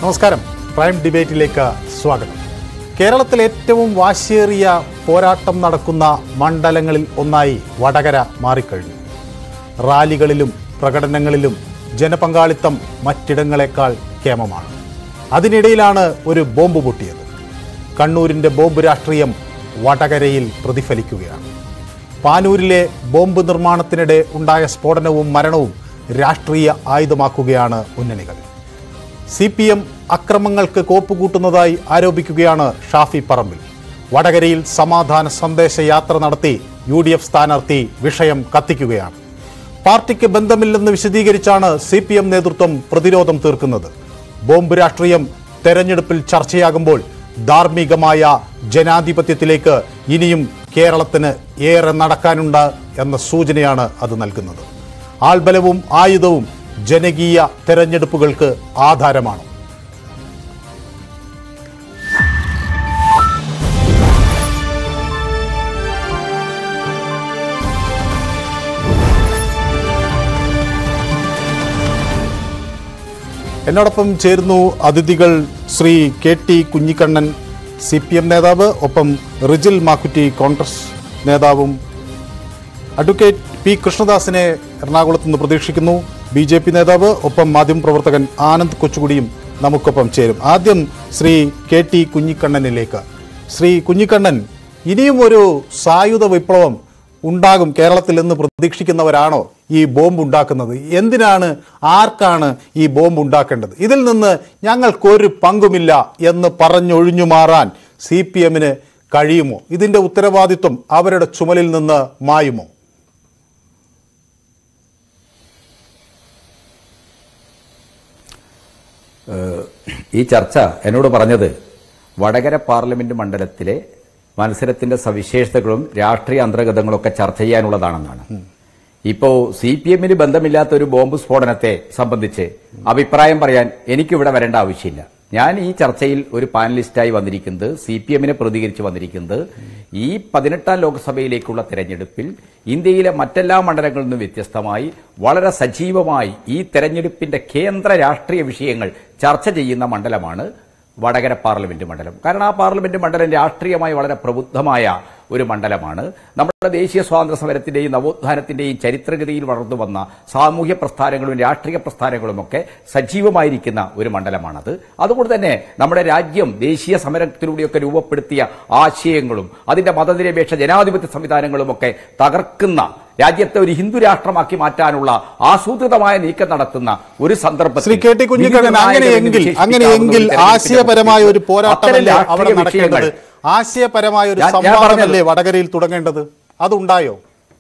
നമസ്കാരം പ്രൈം ഡിബേറ്റിലേക്ക് സ്വാഗതം കേരളത്തിൽ ഏറ്റവും വാശിയേറിയ പോരാട്ടം നടക്കുന്ന മണ്ഡലങ്ങളിൽ ഒന്നായി വടകര മാറിക്കഴിഞ്ഞു റാലികളിലും പ്രകടനങ്ങളിലും ജനപങ്കാളിത്തം മറ്റിടങ്ങളെക്കാൾ കേമമാണ് അതിനിടയിലാണ് ഒരു ബോംബ് പൊട്ടിയത് കണ്ണൂരിൻ്റെ ബോംബ് രാഷ്ട്രീയം വടകരയിൽ പ്രതിഫലിക്കുകയാണ് പാനൂരിലെ ബോംബ് നിർമ്മാണത്തിനിടെ ഉണ്ടായ സ്ഫോടനവും മരണവും രാഷ്ട്രീയ ആയുധമാക്കുകയാണ് മുന്നണികൾ സി പി എം അക്രമങ്ങൾക്ക് കോപ്പുകൂട്ടുന്നതായി ആരോപിക്കുകയാണ് ഷാഫി പറമ്പിൽ വടകരയിൽ സമാധാന സന്ദേശ യാത്ര നടത്തി യു ഡി എഫ് സ്ഥാനാർത്ഥി വിഷയം കത്തിക്കുകയാണ് പാർട്ടിക്ക് ബന്ധമില്ലെന്ന് വിശദീകരിച്ചാണ് സി പി എം നേതൃത്വം പ്രതിരോധം തീർക്കുന്നത് ബോംബ് രാഷ്ട്രീയം തെരഞ്ഞെടുപ്പിൽ ചർച്ചയാകുമ്പോൾ ധാർമ്മികമായ ജനാധിപത്യത്തിലേക്ക് ഇനിയും കേരളത്തിന് ഏറെ നടക്കാനുണ്ട് എന്ന സൂചനയാണ് അത് നൽകുന്നത് ആൾബലവും ആയുധവും ജനകീയ തെരഞ്ഞെടുപ്പുകൾക്ക് ആധാരമാണ് എന്നോടൊപ്പം ചേരുന്നു അതിഥികൾ Shri K T Kunhikannan C P M നേതാവ് ഒപ്പം റിജിൽ മാക്കുറ്റി കോൺഗ്രസ് നേതാവും അഡ്വക്കേറ്റ് പി കൃഷ്ണദാസിനെ എറണാകുളത്ത് നിന്ന് പ്രതീക്ഷിക്കുന്നു ബി ജെ പി നേതാവ് ഒപ്പം മാധ്യമപ്രവർത്തകൻ ആനന്ദ് കൊച്ചുകുടിയും നമുക്കൊപ്പം ചേരും ആദ്യം ശ്രീ കെ ടി കുഞ്ഞിക്കണ്ണനിലേക്ക് ശ്രീ കുഞ്ഞിക്കണ്ണൻ ഇനിയും ഒരു സായുധ വിപ്ലവം ഉണ്ടാകും കേരളത്തിൽ എന്ന് പ്രതീക്ഷിക്കുന്നവരാണോ ഈ ബോംബ് ഉണ്ടാക്കുന്നത് എന്തിനാണ് ആർക്കാണ് ഈ ബോംബ് ഉണ്ടാക്കേണ്ടത് ഇതിൽ നിന്ന് ഞങ്ങൾക്കൊരു പങ്കുമില്ല എന്ന് പറഞ്ഞൊഴിഞ്ഞു മാറാൻ സി പി എമ്മിന് കഴിയുമോ ഇതിൻ്റെ ഉത്തരവാദിത്വം അവരുടെ ചുമലിൽ നിന്ന് മായുമോ ഈ ചർച്ച എന്നോട് പറഞ്ഞത് വടകര പാർലമെന്റ് മണ്ഡലത്തിലെ മത്സരത്തിന്റെ സവിശേഷതകളും രാഷ്ട്രീയ അന്തർഗതങ്ങളൊക്കെ ചർച്ച ചെയ്യാനുള്ളതാണെന്നാണ് ഇപ്പോ സി പി എമ്മിന് ബന്ധമില്ലാത്ത ഒരു ബോംബ് സ്ഫോടനത്തെ സംബന്ധിച്ച് അഭിപ്രായം പറയാൻ എനിക്കിവിടെ വരേണ്ട ആവശ്യമില്ല ഞാൻ ഈ ചർച്ചയിൽ ഒരു പാനലിസ്റ്റായി വന്നിരിക്കുന്നത് സി പി എമ്മിനെ പ്രതികരിച്ച് വന്നിരിക്കുന്നത് ഈ പതിനെട്ടാം ലോക്സഭയിലേക്കുള്ള തെരഞ്ഞെടുപ്പിൽ ഇന്ത്യയിലെ മറ്റെല്ലാ മണ്ഡലങ്ങളിൽ നിന്നും വ്യത്യസ്തമായി വളരെ സജീവമായി ഈ തെരഞ്ഞെടുപ്പിന്റെ കേന്ദ്ര രാഷ്ട്രീയ വിഷയങ്ങൾ ചർച്ച ചെയ്യുന്ന മണ്ഡലമാണ് വടകര പാർലമെന്റ് മണ്ഡലം കാരണം ആ പാർലമെന്റ് മണ്ഡലം രാഷ്ട്രീയമായി വളരെ പ്രബുദ്ധമായ ഒരു മണ്ഡലമാണ് നമ്മുടെ ദേശീയ സ്വാതന്ത്ര്യ സമരത്തിന്റെയും നവോത്ഥാനത്തിന്റെയും ചരിത്രഗതിയിൽ വളർന്നു വന്ന സാമൂഹ്യ പ്രസ്ഥാനങ്ങളും രാഷ്ട്രീയ പ്രസ്ഥാനങ്ങളും ഒക്കെ സജീവമായിരിക്കുന്ന ഒരു മണ്ഡലമാണത് അതുകൊണ്ട് തന്നെ നമ്മുടെ രാജ്യം ദേശീയ സമരത്തിലൂടെയൊക്കെ രൂപപ്പെടുത്തിയ ആശയങ്ങളും അതിന്റെ മതനിരപേക്ഷ ജനാധിപത്യ സംവിധാനങ്ങളും ഒക്കെ തകർക്കുന്ന രാജ്യത്തെ ഒരു ഹിന്ദു രാഷ്ട്രമാക്കി മാറ്റാനുള്ള ആസൂത്രിതമായ നീക്കം നടത്തുന്ന ഒരു സന്ദർഭത്തിൽ ശ്രീ കെ ടി കുഞ്ഞിക്കണ്ണൻ വിവിധ അങ്ങനെയെങ്കിൽ നായകരെ അങ്ങനെയെങ്കിൽ വിശേഷിപ്പിക്കാവുന്ന ആശയപരമായ ഒരു അത്തരം പോരാട്ടമല്ലേ രാഷ്ട്രീയ അവിടെ നടക്കേണ്ടത് വിഷയങ്ങൾ ആശയപരമായ ഒരു ഞാൻ- ഞാൻ സംവാദമല്ലേ പറഞ്ഞത്. വടകരയിൽ തുടങ്ങേണ്ടത് അതുണ്ടായോ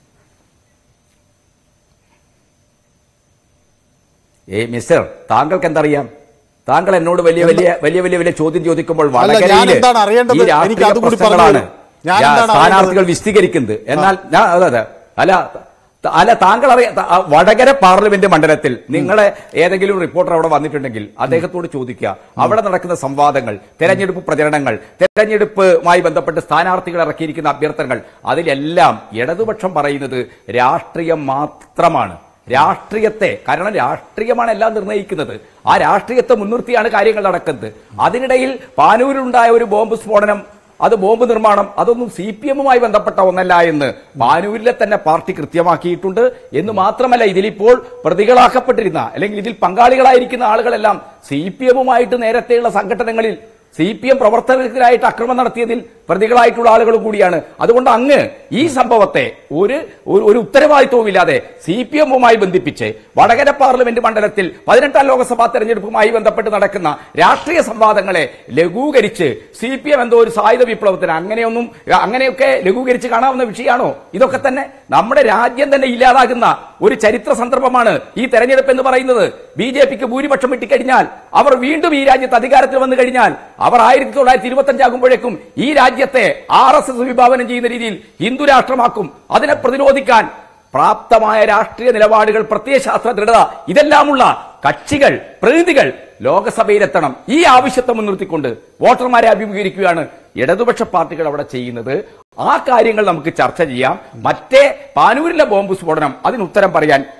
ഏ മിസ്റ്റർ താങ്കൾക്ക് എന്തറിയാം താങ്കൾ എന്നോട് വലിയ വലിയ വലിയ വലിയ വലിയ ചോദ്യം ചോദിക്കുമ്പോൾ അല്ല, ഞാൻ വടകരയില് എന്താണ് അറിയേണ്ടത്? ഈ രാഷ്ട്രീയ എനിക്ക് അതുകൂടി പ്രശ്നങ്ങളാണ് പറഞ്ഞു ഞാൻ ഞാൻ എന്താണ് സ്ഥാനാർത്ഥികൾ അറിയേണ്ടത്? വിശദീകരിക്കുന്നത് എന്നാൽ ഞാൻ അതെ അതെ അല്ല ത- അല്ല താങ്കൾ അറിയാം ത- ആ വടകര പാർലമെന്റ് മണ്ഡലത്തിൽ നിങ്ങളെ ഏതെങ്കിലും റിപ്പോർട്ടർ അവിടെ വന്നിട്ടുണ്ടെങ്കിൽ അദ്ദേഹത്തോട് ചോദിക്കുക അവിടെ നടക്കുന്ന സംവാദങ്ങൾ തെരഞ്ഞെടുപ്പ് പ്രചരണങ്ങൾ തെരഞ്ഞെടുപ്പുമായി ബന്ധപ്പെട്ട് സ്ഥാനാർത്ഥികൾ ഇറക്കിയിരിക്കുന്ന അഭ്യർത്ഥനകൾ അതിലെല്ലാം ഇടതുപക്ഷം പറയുന്നത് രാഷ്ട്രീയം മാത്രമാണ് രാഷ്ട്രീയത്തെ കാരണം രാഷ്ട്രീയമാണ് എല്ലാം നിർണ്ണയിക്കുന്നത് ആ രാഷ്ട്രീയത്തെ മുൻനിർത്തിയാണ് കാര്യങ്ങൾ നടക്കുന്നത് അതിനിടയിൽ പാനൂരിലുണ്ടായ ഒരു ബോംബ് സ്ഫോടനം അത് ബോംബ് നിർമ്മാണം അതൊന്നും സി പി എമ്മുമായി ബന്ധപ്പെട്ട ഒന്നല്ല എന്ന് പാനൂരിലെ തന്നെ പാർട്ടി കൃത്യമാക്കിയിട്ടുണ്ട് എന്ന് മാത്രമല്ല ഇതിലിപ്പോൾ പ്രതികളാക്കപ്പെട്ടിരുന്ന അല്ലെങ്കിൽ ഇതിൽ പങ്കാളികളായിരിക്കുന്ന ആളുകളെല്ലാം സി പി എമ്മുമായിട്ട് നേരത്തെയുള്ള സംഘടനകളിൽ സി പി എം പ്രവർത്തകർക്കെതിരായിട്ട് അക്രമം നടത്തിയതിൽ പ്രതികളായിട്ടുള്ള ആളുകളും കൂടിയാണ് അതുകൊണ്ട് അങ്ങ് ഈ സംഭവത്തെ ഒരു ഒരു- ഒരു ഉത്തരവാദിത്വവും ഇല്ലാതെ സി പി എമ്മുമായി ബന്ധിപ്പിച്ച് വടകര പാർലമെന്റ് മണ്ഡലത്തിൽ പതിനെട്ടാം ലോക്സഭാ തെരഞ്ഞെടുപ്പുമായി ബന്ധപ്പെട്ട് നടക്കുന്ന രാഷ്ട്രീയ സംവാദങ്ങളെ ലഘൂകരിച്ച് സി പി എം എന്തോ ഒരു സായുധ വിപ്ലവത്തിന് അങ്ങനെയൊന്നും അങ്ങനെയൊക്കെ ലഘൂകരിച്ച് കാണാവുന്ന വിഷയമാണോ ഇതൊക്കെ തന്നെ നമ്മുടെ രാജ്യം തന്നെ ഇല്ലാതാകുന്ന ഒരു ചരിത്ര സന്ദർഭമാണ് ഈ തെരഞ്ഞെടുപ്പ് എന്ന് പറയുന്നത് ബി ജെ പിക്ക് ഭൂരിപക്ഷം കിട്ടിക്കഴിഞ്ഞാൽ അവർ വീണ്ടും ഈ രാജ്യത്ത് അധികാരത്തിൽ വന്നു കഴിഞ്ഞാൽ അവർ ആയിരത്തി തൊള്ളായിരത്തി ഇരുപത്തി അഞ്ചാകുമ്പോഴേക്കും ഈ രാജ്യത്തെ ആർ എസ് എസ് വിഭാവനം ചെയ്യുന്ന രീതിയിൽ ഹിന്ദു രാഷ്ട്രമാക്കും അതിനെ പ്രതിരോധിക്കാൻ പ്രാപ്തമായ രാഷ്ട്രീയ നിലപാടുകൾ പ്രത്യയശാസ്ത്ര ദൃഢത ഇതെല്ലാമുള്ള കക്ഷികൾ പ്രതിനിധികൾ ലോകസഭയിലെത്തണം ഈ ആവശ്യത്തെ മുൻനിർത്തിക്കൊണ്ട് വോട്ടർമാരെ അഭിമുഖീകരിക്കുകയാണ് ഇടതുപക്ഷ പാർട്ടികൾ അവിടെ ചെയ്യുന്നത് ആ കാര്യങ്ങൾ നമുക്ക് ചർച്ച ചെയ്യാം മറ്റേ പാനൂരിലെ ബോംബ് സ്ഫോടനം അതിന് ഉത്തരം പറയാൻ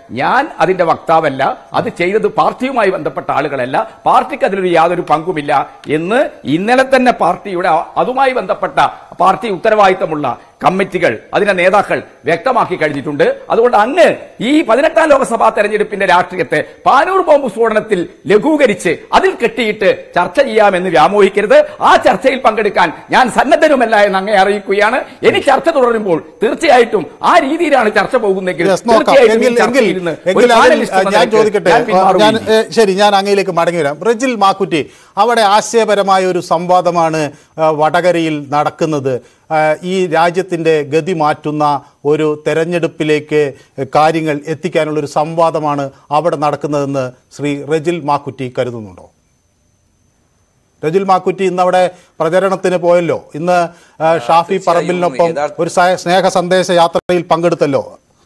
ഞാൻ അതിന്റെ വക്താവല്ല അത് ചെയ്തത് പാർട്ടിയുമായി ബന്ധപ്പെട്ട ആളുകളല്ല പാർട്ടിക്ക് അതിലൊരു യാതൊരു പങ്കുമില്ല എന്ന് ഇന്നലെ തന്നെ പാർട്ടിയുടെ അതുമായി ബന്ധപ്പെട്ട പാർട്ടി ഉത്തരവാദിത്തമുള്ള കമ്മിറ്റികൾ അതിന്റെ നേതാക്കൾ വ്യക്തമാക്കി കഴിഞ്ഞിട്ടുണ്ട് അതുകൊണ്ട് അങ്ങ് ഈ പതിനെട്ടാം ലോക്സഭാ തെരഞ്ഞെടുപ്പിന്റെ രാഷ്ട്രീയത്തെ പാനൂർ ബോംബ് സ്ഫോടനത്തിൽ ലഘൂകരിച്ച് അതിൽ കെട്ടിയിട്ട് ചർച്ച ചെയ്യാമെന്ന് വ്യാമോഹിക്കരുത് ആ ചർച്ചയിൽ പങ്കെടുക്കാൻ ഞാൻ സന്നദ്ധരുമല്ല എന്ന് അങ്ങേ അറിയിക്കുകയാണ് ഇനി ചർച്ച തുടരുമ്പോൾ തീർച്ചയായിട്ടും ആ രീതിയിലാണ് ചർച്ച പോകുന്നെങ്കിൽ Yes, നോക്കാം. തീർച്ചയായിട്ടും ഈ എങ്കിൽ- എങ്കിൽ- ചർച്ചയിൽ നിന്ന് ഒരു എങ്കിൽ അതിൽ, panelist എന്ന ഞാൻ നിലയ്ക്ക് ചോദിക്കട്ടെ ഞാൻ പിന്മാറുകയും ഞാൻ ചെയ്യും. ഏ, ശരി ഞാൻ അങ്ങയിലേക്ക് മടങ്ങി വരാം റെജിൽ മാക്കുറ്റി അവിടെ ആശയപരമായ ഒരു സംവാദമാണ് ആ, വടകരയിൽ നടക്കുന്നത് ആ, ഈ രാജ്യത്തിന്റെ ഗതി മാറ്റുന്ന ഒരു തെരഞ്ഞെടുപ്പിലേക്ക് കാര്യങ്ങൾ എത്തിക്കാനുള്ള ഒരു സംവാദമാണ് അവിടെ നടക്കുന്നതെന്ന് ശ്രീ റെജിൽ മാക്കുറ്റി കരുതുന്നുണ്ടോ രജുൽ മാക്കുറ്റി ഇന്ന് അവിടെ പ്രചരണത്തിന് പോയല്ലോ ഇന്ന് ആ, ഷാഫി തീർച്ചയായും പറമ്പിലിനൊപ്പം യഥാർത്ഥ- ഒരു സ- സ്നേഹ സന്ദേശ യാത്രയിൽ പങ്കെടുത്തല്ലോ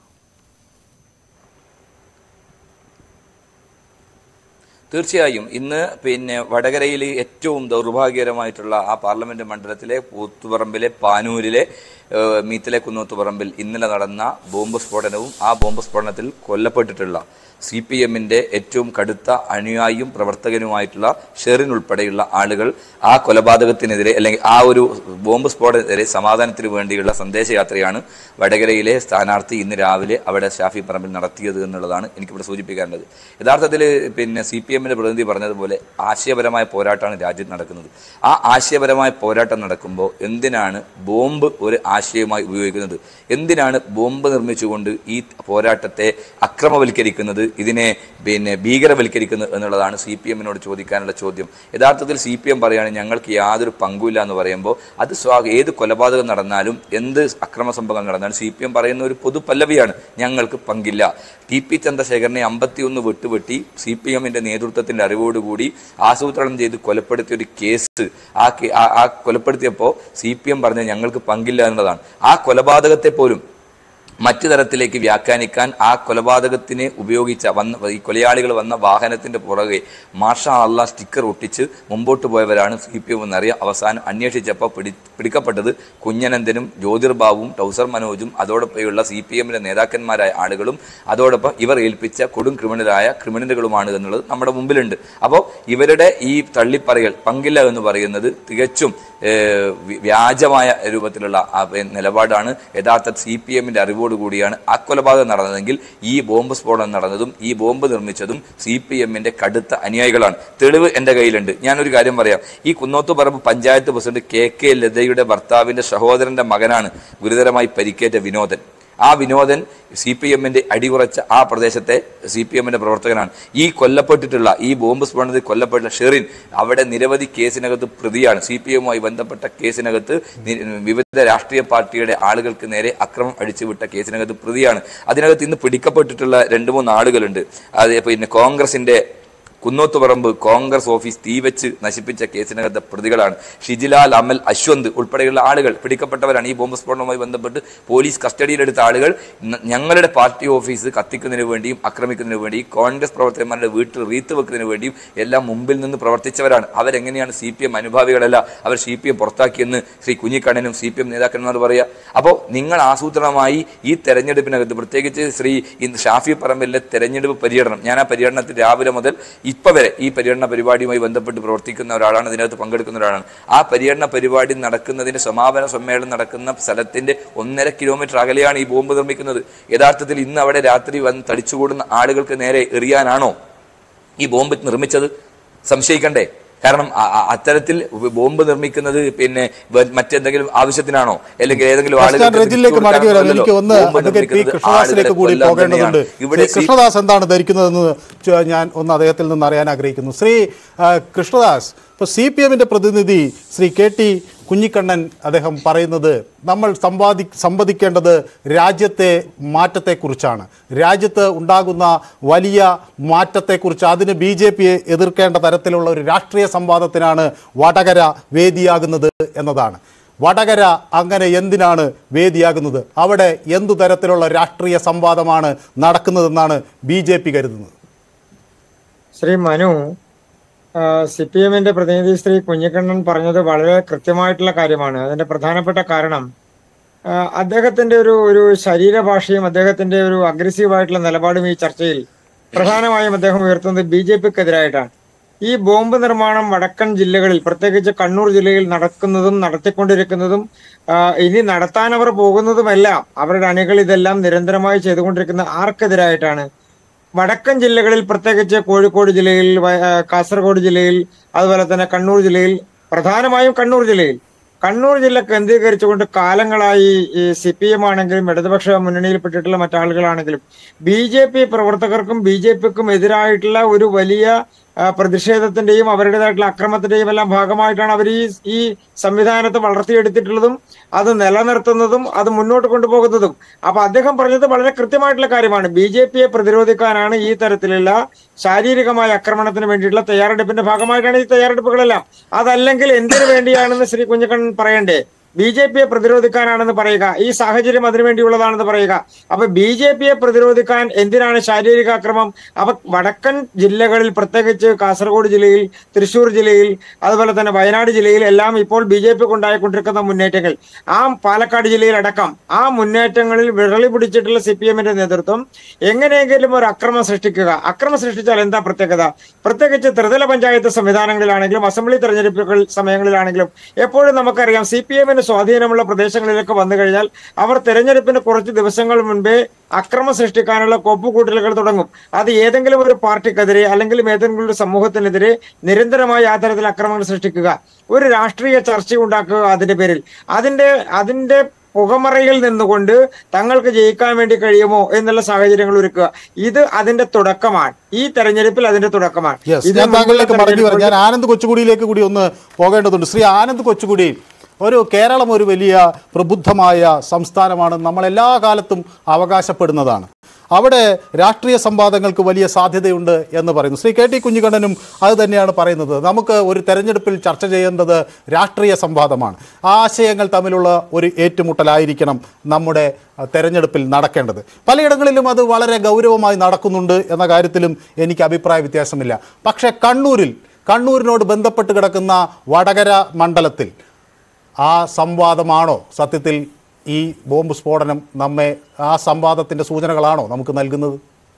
തീർച്ചയായും ഇന്ന് പിന്നെ വടകരയിൽ ഏറ്റവും ദൗർഭാഗ്യകരമായിട്ടുള്ള ആ പാർലമെന്റ് മണ്ഡലത്തിലെ കൂത്തുപറമ്പിലെ പാനൂരിലെ ഏഹ്, മീത്തിലെ കുന്നോത്തുപറമ്പിൽ ഇന്നലെ നടന്ന ബോംബ് സ്ഫോടനവും ആ ബോംബ് സ്ഫോടനത്തിൽ കൊല്ലപ്പെട്ടിട്ടുള്ള സി പി എമ്മിന്റെ ഏറ്റവും കടുത്ത അനുയായിയും പ്രവർത്തകനുമായിട്ടുള്ള ഷെറിൻ ഉൾപ്പെടെയുള്ള ആളുകൾ ആ കൊലപാതകത്തിനെതിരെ അല്ലെങ്കിൽ ആ ഒരു ബോംബ് സ്ഫോടനത്തിനെതിരെ സമാധാനത്തിന് വേണ്ടിയുള്ള സന്ദേശയാത്രയാണ് വടകരയിലെ സ്ഥാനാർത്ഥി ഇന്ന് രാവിലെ അവിടെ ഷാഫി പറമ്പിൽ നടത്തിയത് എന്നുള്ളതാണ് എനിക്കിവിടെ സൂചിപ്പിക്കാനുള്ളത് യഥാർത്ഥത്തിൽ പിന്നെ സി പി എമ്മിന്റെ പ്രതിനിധി പറഞ്ഞതുപോലെ ആശയപരമായ പോരാട്ടമാണ് രാജ്യത്ത് നടക്കുന്നത് ആ ആശയപരമായ പോരാട്ടം നടക്കുമ്പോൾ എന്തിനാണ് ബോംബ് ഒരു ആശയമായി ഉപയോഗിക്കുന്നത് എന്തിനാണ് ബോംബ് നിർമ്മിച്ചുകൊണ്ട് ഈ പോരാട്ടത്തെ അക്രമവൽക്കരിക്കുന്നത് ഇതിനെ പിന്നെ ഭീകരവൽക്കരിക്കുന്നത് എന്നുള്ളതാണ് സി പി എമ്മിനോട് ചോദിക്കാനുള്ള ചോദ്യം യഥാർത്ഥത്തിൽ സി പി എം പറയുകയാണ് ഞങ്ങൾക്ക് യാതൊരു പങ്കുമില്ല എന്ന് പറയുമ്പോൾ അത് സ്വാ ഏത് കൊലപാതകം നടന്നാലും എന്ത് അക്രമ സംഭവം നടന്നാലും സി പി എം പറയുന്ന ഒരു പൊതു പല്ലവിയാണ് ഞങ്ങൾക്ക് പങ്കില്ല ടി പി ചന്ദ്രശേഖരനെ അമ്പത്തിയൊന്ന് വെട്ടുവെട്ടി സി പി എമ്മിന്റെ നേതൃത്വത്തിന്റെ അറിവോടുകൂടി ആസൂത്രണം ചെയ്ത് കൊലപ്പെടുത്തിയ ഒരു കേസ് ആ കേ- ആ- ആ കൊലപ്പെടുത്തിയപ്പോൾ സി പി എം പറഞ്ഞ ഞങ്ങൾക്ക് പങ്കില്ല എന്നുള്ളതാണ് ആ കൊലപാതകത്തെ പോലും മറ്റു തരത്തിലേക്ക് വ്യാഖ്യാനിക്കാൻ ആ കൊലപാതകത്തിനെ ഉപയോഗിച്ച വന്ന ഈ കൊലയാളികൾ വന്ന വാഹനത്തിന്റെ പുറകെ മാഷാ അള്ള സ്റ്റിക്കർ ഒട്ടിച്ച് മുമ്പോട്ട് പോയവരാണ് സി പി എം എന്നറിയാം അവസാനം അന്വേഷിച്ചപ്പോൾ പിടി പിടിക്കപ്പെട്ടത് കുഞ്ഞനന്ദനും ജ്യോതിർബാബുവും ടൗസർ മനോജും അതോടൊപ്പമുള്ള സി പി എമ്മിന്റെ നേതാക്കന്മാരായ ആളുകളും അതോടൊപ്പം ഇവർ ഏൽപ്പിച്ച കൊടും ക്രിമിനലായ ക്രിമിനലുകളുമാണ് എന്നുള്ളത് നമ്മുടെ മുമ്പിലുണ്ട് അപ്പോൾ ഇവരുടെ ഈ തള്ളിപ്പറയൽ പങ്കില്ല എന്ന് പറയുന്നത് തികച്ചും ഏഹ്, വി- വ്യാജമായ രൂപത്തിലുള്ള ആ പെ- നിലപാടാണ് യഥാർത്ഥ സി പി എമ്മിന്റെ അറിവോടുകൂടിയാണ് ആ കൊലപാതകം നടന്നതെങ്കിൽ ഈ ബോംബ് സ്ഫോടനം നടന്നതും ഈ ബോംബ് നിർമ്മിച്ചതും സി പി എമ്മിന്റെ കടുത്ത അനുയായികളാണ് തെളിവ് എന്റെ കയ്യിലുണ്ട് ഞാനൊരു കാര്യം പറയാം ഈ Kunnothuparamba panchayat president K K ലതയുടെ ഭർത്താവിന്റെ സഹോദരന്റെ മകനാണ് ഗുരുതരമായി പരിക്കേറ്റ വിനോദൻ ആ വിനോദൻ സി പി എമ്മിന്റെ അടിയുറച്ച ആ പ്രദേശത്തെ സി പി എമ്മിന്റെ പ്രവർത്തകനാണ് ഈ കൊല്ലപ്പെട്ടിട്ടുള്ള ഈ ബോംബ് സ്ഫോടനത്തിൽ കൊല്ലപ്പെട്ട ഷെറിൻ അവിടെ നിരവധി കേസിനകത്ത് പ്രതിയാണ് സി പി എമ്മുമായി ബന്ധപ്പെട്ട കേസിനകത്ത് നി- വിവിധ രാഷ്ട്രീയ പാർട്ടിയുടെ ആളുകൾക്ക് നേരെ അക്രമം അടിച്ചുവിട്ട കേസിനകത്ത് പ്രതിയാണ് അതിനകത്ത് ഇന്ന് പിടിക്കപ്പെട്ടിട്ടുള്ള രണ്ട് മൂന്ന് ആളുകളുണ്ട് അത് പിന്നെ കോൺഗ്രസിന്റെ കുന്നോത്തുപറമ്പ് കോൺഗ്രസ് ഓഫീസ് തീവെച്ച് നശിപ്പിച്ച കേസിനകത്തെ പ്രതികളാണ് ഷിജിലാൽ അമൽ അശ്വന്ത് ഉൾപ്പെടെയുള്ള ആളുകൾ പിടിക്കപ്പെട്ടവരാണ് ഈ ബോംബ് സ്ഫോടനവുമായി ബന്ധപ്പെട്ട് പോലീസ് കസ്റ്റഡിയിലെടുത്ത ആളുകൾ ന- ഞങ്ങളുടെ പാർട്ടി ഓഫീസ് കത്തിക്കുന്നതിന് വേണ്ടിയും ആക്രമിക്കുന്നതിന് വേണ്ടിയും കോൺഗ്രസ് പ്രവർത്തകന്മാരുടെ വീട്ടിൽ റീത്ത് വെക്കുന്നതിന് വേണ്ടിയും എല്ലാം മുമ്പിൽ നിന്ന് പ്രവർത്തിച്ചവരാണ് അവരെങ്ങനെയാണ് സി പി എം അനുഭാവികളല്ല അവർ സി പി എം പുറത്താക്കിയെന്ന് ശ്രീ കുഞ്ഞിക്കണ്ണനും സി പി എം നേതാക്കന്മാർ പറയുക അപ്പോൾ നിങ്ങൾ ആസൂത്രണമായി ഈ തെരഞ്ഞെടുപ്പിനകത്ത് പ്രത്യേകിച്ച് ശ്രീ ഇന്ന് ഷാഫി പറമ്പിലെ തെരഞ്ഞെടുപ്പ് പര്യടനം ഞാൻ ആ പര്യടനത്തിൽ രാവിലെ മുതൽ ഇപ്പൊ വരെ ഈ പര്യടന പരിപാടിയുമായി ബന്ധപ്പെട്ട് പ്രവർത്തിക്കുന്ന ഒരാളാണ് ഇതിനകത്ത് പങ്കെടുക്കുന്ന ഒരാളാണ് ആ പര്യടന പരിപാടി നടക്കുന്നതിന്റെ സമാപന സമ്മേളനം നടക്കുന്ന സ്ഥലത്തിന്റെ ഒന്നര കിലോമീറ്റർ അകലെയാണ് ഈ ബോംബ് നിർമ്മിക്കുന്നത് യഥാർത്ഥത്തിൽ ഇന്ന് അവിടെ രാത്രി വന്ന് തടിച്ചുകൂടുന്ന ആളുകൾക്ക് നേരെ എറിയാനാണോ ഈ ബോംബ് നിർമ്മിച്ചത് സംശയിക്കണ്ടേ കാരണം അ- അ- അത്തരത്തിൽ ബോംബ് നിർമ്മിക്കുന്നത് പിന്നെ വ- മറ്റെന്തെങ്കിലും ആവശ്യത്തിനാണോ അല്ലെങ്കിൽ ഏതെങ്കിലും ഞാൻ ആളുകൾക്ക് റെജിലേക്ക് തിരിച്ചു മടങ്ങി വരാം കൊടുക്കാനല്ലല്ലോ എനിക്ക് ഒന്ന് ബോംബ് അഡ്വക്കേറ്റ് പി നിർമ്മിക്കുന്നത് കൃഷ്ണദാസിലേക്ക് ആളുകളെ കൂടി കൊല്ലാൻ പോകേണ്ടതുണ്ട് തന്നെയാണ്. ഇവിടെ ശ്രീ കൃഷ്ണദാസ് എന്താണ് ധരിക്കുന്നതെന്ന് ചോ- ഞാൻ ഒന്ന് അദ്ദേഹത്തിൽ നിന്ന് അറിയാൻ ആഗ്രഹിക്കുന്നു ശ്രീ ആ, കൃഷ്ണദാസ് ഇപ്പോൾ സി പി എമ്മിൻ്റെ പ്രതിനിധി ശ്രീ കെ ടി കുഞ്ഞിക്കണ്ണൻ അദ്ദേഹം പറയുന്നത് നമ്മൾ സമ്പാദി സംവദിക്കേണ്ടത് രാജ്യത്തെ മാറ്റത്തെക്കുറിച്ചാണ് രാജ്യത്ത് ഉണ്ടാകുന്ന വലിയ മാറ്റത്തെക്കുറിച്ച് അതിന് ബി ജെ പിയെ എതിർക്കേണ്ട തരത്തിലുള്ള ഒരു രാഷ്ട്രീയ സംവാദത്തിനാണ് വടകര വേദിയാകുന്നത് എന്നതാണ് വടകര അങ്ങനെ എന്തിനാണ് വേദിയാകുന്നത് അവിടെ എന്തു തരത്തിലുള്ള രാഷ്ട്രീയ സംവാദമാണ് നടക്കുന്നതെന്നാണ് ബി ജെ പി കരുതുന്നത് ശ്രീ മനു സി പി എമ്മിന്റെ പ്രതിനിധി ശ്രീ കുഞ്ഞിക്കണ്ണൻ പറഞ്ഞത് വളരെ കൃത്യമായിട്ടുള്ള കാര്യമാണ് അതിന്റെ പ്രധാനപ്പെട്ട കാരണം ആ, അദ്ദേഹത്തിന്റെ ഒരു ഒരു ശരീരഭാഷയും അദ്ദേഹത്തിന്റെ ഒരു അഗ്രസീവ് ആയിട്ടുള്ള നിലപാടും ഈ ചർച്ചയിൽ പ്രധാനമായും അദ്ദേഹം ഉയർത്തുന്നത് ബി ജെ പിക്കെതിരായിട്ടാണ് ഈ ബോംബ് നിർമ്മാണം വടക്കൻ ജില്ലകളിൽ പ്രത്യേകിച്ച് കണ്ണൂർ ജില്ലയിൽ നടക്കുന്നതും നടത്തിക്കൊണ്ടിരിക്കുന്നതും ആ, ഇനി നടത്താൻ അവർ പോകുന്നതുമെല്ലാം അവരുടെ അണികൾ ഇതെല്ലാം നിരന്തരമായി ചെയ്തുകൊണ്ടിരിക്കുന്ന ആർക്കെതിരായിട്ടാണ് വടക്കൻ ജില്ലകളിൽ പ്രത്യേകിച്ച് കോഴിക്കോട് ജില്ലയിൽ വയ- ആ, കാസർഗോഡ് ജില്ലയിൽ അതുപോലെ തന്നെ കണ്ണൂർ ജില്ലയിൽ പ്രധാനമായും കണ്ണൂർ ജില്ലയിൽ കണ്ണൂർ ജില്ല കേന്ദ്രീകരിച്ചുകൊണ്ട് കാലങ്ങളായി ഈ സി പി എം ആണെങ്കിലും ഇടതുപക്ഷ മുന്നണിയിൽപ്പെട്ടിട്ടുള്ള മറ്റാളുകളാണെങ്കിലും ബി ജെ പി പ്രവർത്തകർക്കും ബി ജെ പിക്കും എതിരായിട്ടുള്ള ഒരു വലിയ ആ, പ്രതിഷേധത്തിന്റെയും അവരുടേതായിട്ടുള്ള അക്രമത്തിന്റെയും എല്ലാം ഭാഗമായിട്ടാണ് അവർ ഈ ഈ സംവിധാനത്തെ വളർത്തിയെടുത്തിട്ടുള്ളതും അത് നിലനിർത്തുന്നതും അത് മുന്നോട്ട് കൊണ്ടുപോകുന്നതും അപ്പൊ അദ്ദേഹം പറഞ്ഞത് വളരെ കൃത്യമായിട്ടുള്ള കാര്യമാണ് ബി ജെ പിയെ പ്രതിരോധിക്കാനാണ് ഈ തരത്തിലുള്ള ശാരീരികമായ ആക്രമണത്തിന് വേണ്ടിയിട്ടുള്ള തയ്യാറെടുപ്പിന്റെ ഭാഗമായിട്ടാണ് ഈ തയ്യാറെടുപ്പുകളെല്ലാം അതല്ലെങ്കിൽ എന്തിനു വേണ്ടിയാണെന്ന് ശ്രീ കുഞ്ഞക്കണ്ണൻ പറയണ്ടേ ബി ജെ പിയെ പ്രതിരോധിക്കാനാണെന്ന് പറയുക ഈ സാഹചര്യം അതിനുവേണ്ടിയുള്ളതാണെന്ന് പറയുക അപ്പൊ ബി ജെ പിയെ പ്രതിരോധിക്കാൻ എന്തിനാണ് ശാരീരിക ആക്രമം അപ്പൊ വടക്കൻ ജില്ലകളിൽ പ്രത്യേകിച്ച് കാസർഗോഡ് ജില്ലയിൽ തൃശൂർ ജില്ലയിൽ അതുപോലെ തന്നെ വയനാട് ജില്ലയിൽ എല്ലാം ഇപ്പോൾ ബി ജെ പിക്ക് ഉണ്ടായിക്കൊണ്ടിരിക്കുന്ന മുന്നേറ്റങ്ങൾ ആ പാലക്കാട് ജില്ലയിൽ അടക്കം ആ മുന്നേറ്റങ്ങളിൽ വിരളി പിടിച്ചിട്ടുള്ള സി പി എമ്മിന്റെ നേതൃത്വം എങ്ങനെയെങ്കിലും ഒരു അക്രമം സൃഷ്ടിക്കുക അക്രമം സൃഷ്ടിച്ചാൽ എന്താ പ്രത്യേകത പ്രത്യേകിച്ച് ത്രിതല പഞ്ചായത്ത് സംവിധാനങ്ങളിലാണെങ്കിലും അസംബ്ലി തെരഞ്ഞെടുപ്പുകൾ സമയങ്ങളിലാണെങ്കിലും എപ്പോഴും നമുക്കറിയാം സി പി എമ്മിന് സ്വാധീനമുള്ള പ്രദേശങ്ങളിലൊക്കെ വന്നു കഴിഞ്ഞാൽ അവർ തെരഞ്ഞെടുപ്പിന് കുറച്ച് ദിവസങ്ങൾ മുൻപേ അക്രമം സൃഷ്ടിക്കാനുള്ള കൊപ്പുകൂട്ടലുകൾ തുടങ്ങും അത് ഏതെങ്കിലും ഒരു പാർട്ടിക്കെതിരെ അല്ലെങ്കിൽ ഏതെങ്കിലും ഒരു സമൂഹത്തിനെതിരെ നിരന്തരമായി ആ തരത്തിൽ അക്രമങ്ങൾ സൃഷ്ടിക്കുക ഒരു രാഷ്ട്രീയ ചർച്ച ഉണ്ടാക്കുക അതിന്റെ പേരിൽ അതിന്റെ അതിന്റെ പുകമറയിൽ നിന്നുകൊണ്ട് തങ്ങൾക്ക് ജയിക്കാൻ വേണ്ടി കഴിയുമോ എന്നുള്ള സാഹചര്യങ്ങൾ ഒരുക്കുക ഇത് അതിന്റെ തുടക്കമാണ് ഈ തെരഞ്ഞെടുപ്പിൽ അതിന്റെ തുടക്കമാണ് യെസ് ഇതിന് ഞാൻ താങ്കളിലേക്ക് മുമ്പുള്ള മടങ്ങി വരാം ഞാൻ ആനന്ദ് കൊച്ചുകുടിയിലേക്ക് കൂടി ഒന്ന് പോകേണ്ടതുണ്ട് ശ്രീ ആനന്ദ് കൊച്ചുകുടി ഒരു കേരളം ഒരു വലിയ പ്രബുദ്ധമായ സംസ്ഥാനമാണ് നമ്മൾ എല്ലാ കാലത്തും അവകാശപ്പെടുന്നതാണ് അവിടെ രാഷ്ട്രീയ സംവാദങ്ങൾക്ക് വലിയ സാധ്യതയുണ്ട് എന്ന് പറയുന്നു ശ്രീ കെ ടി കുഞ്ഞിക്കണ്ണനും അത് തന്നെയാണ് പറയുന്നത് നമുക്ക് ഒരു തെരഞ്ഞെടുപ്പിൽ ചർച്ച ചെയ്യേണ്ടത് രാഷ്ട്രീയ സംവാദമാണ് ആശയങ്ങൾ തമ്മിലുള്ള ഒരു ഏറ്റുമുട്ടലായിരിക്കണം നമ്മുടെ അഹ്, തെരഞ്ഞെടുപ്പിൽ നടക്കേണ്ടത് പലയിടങ്ങളിലും അത് വളരെ ഗൗരവമായി നടക്കുന്നുണ്ട് എന്ന കാര്യത്തിലും എനിക്ക് അഭിപ്രായ വ്യത്യാസമില്ല പക്ഷേ കണ്ണൂരിൽ കണ്ണൂരിനോട് ബന്ധപ്പെട്ട് കിടക്കുന്ന വടകര മണ്ഡലത്തിൽ ആ സംവാദമാണോ സത്യത്തിൽ ഈ ബോംബ് സ്ഫോടനം നമ്മെ ആ സംവാദത്തിൻ്റെ സൂചനകളാണോ നമുക്ക് നൽകുന്നത്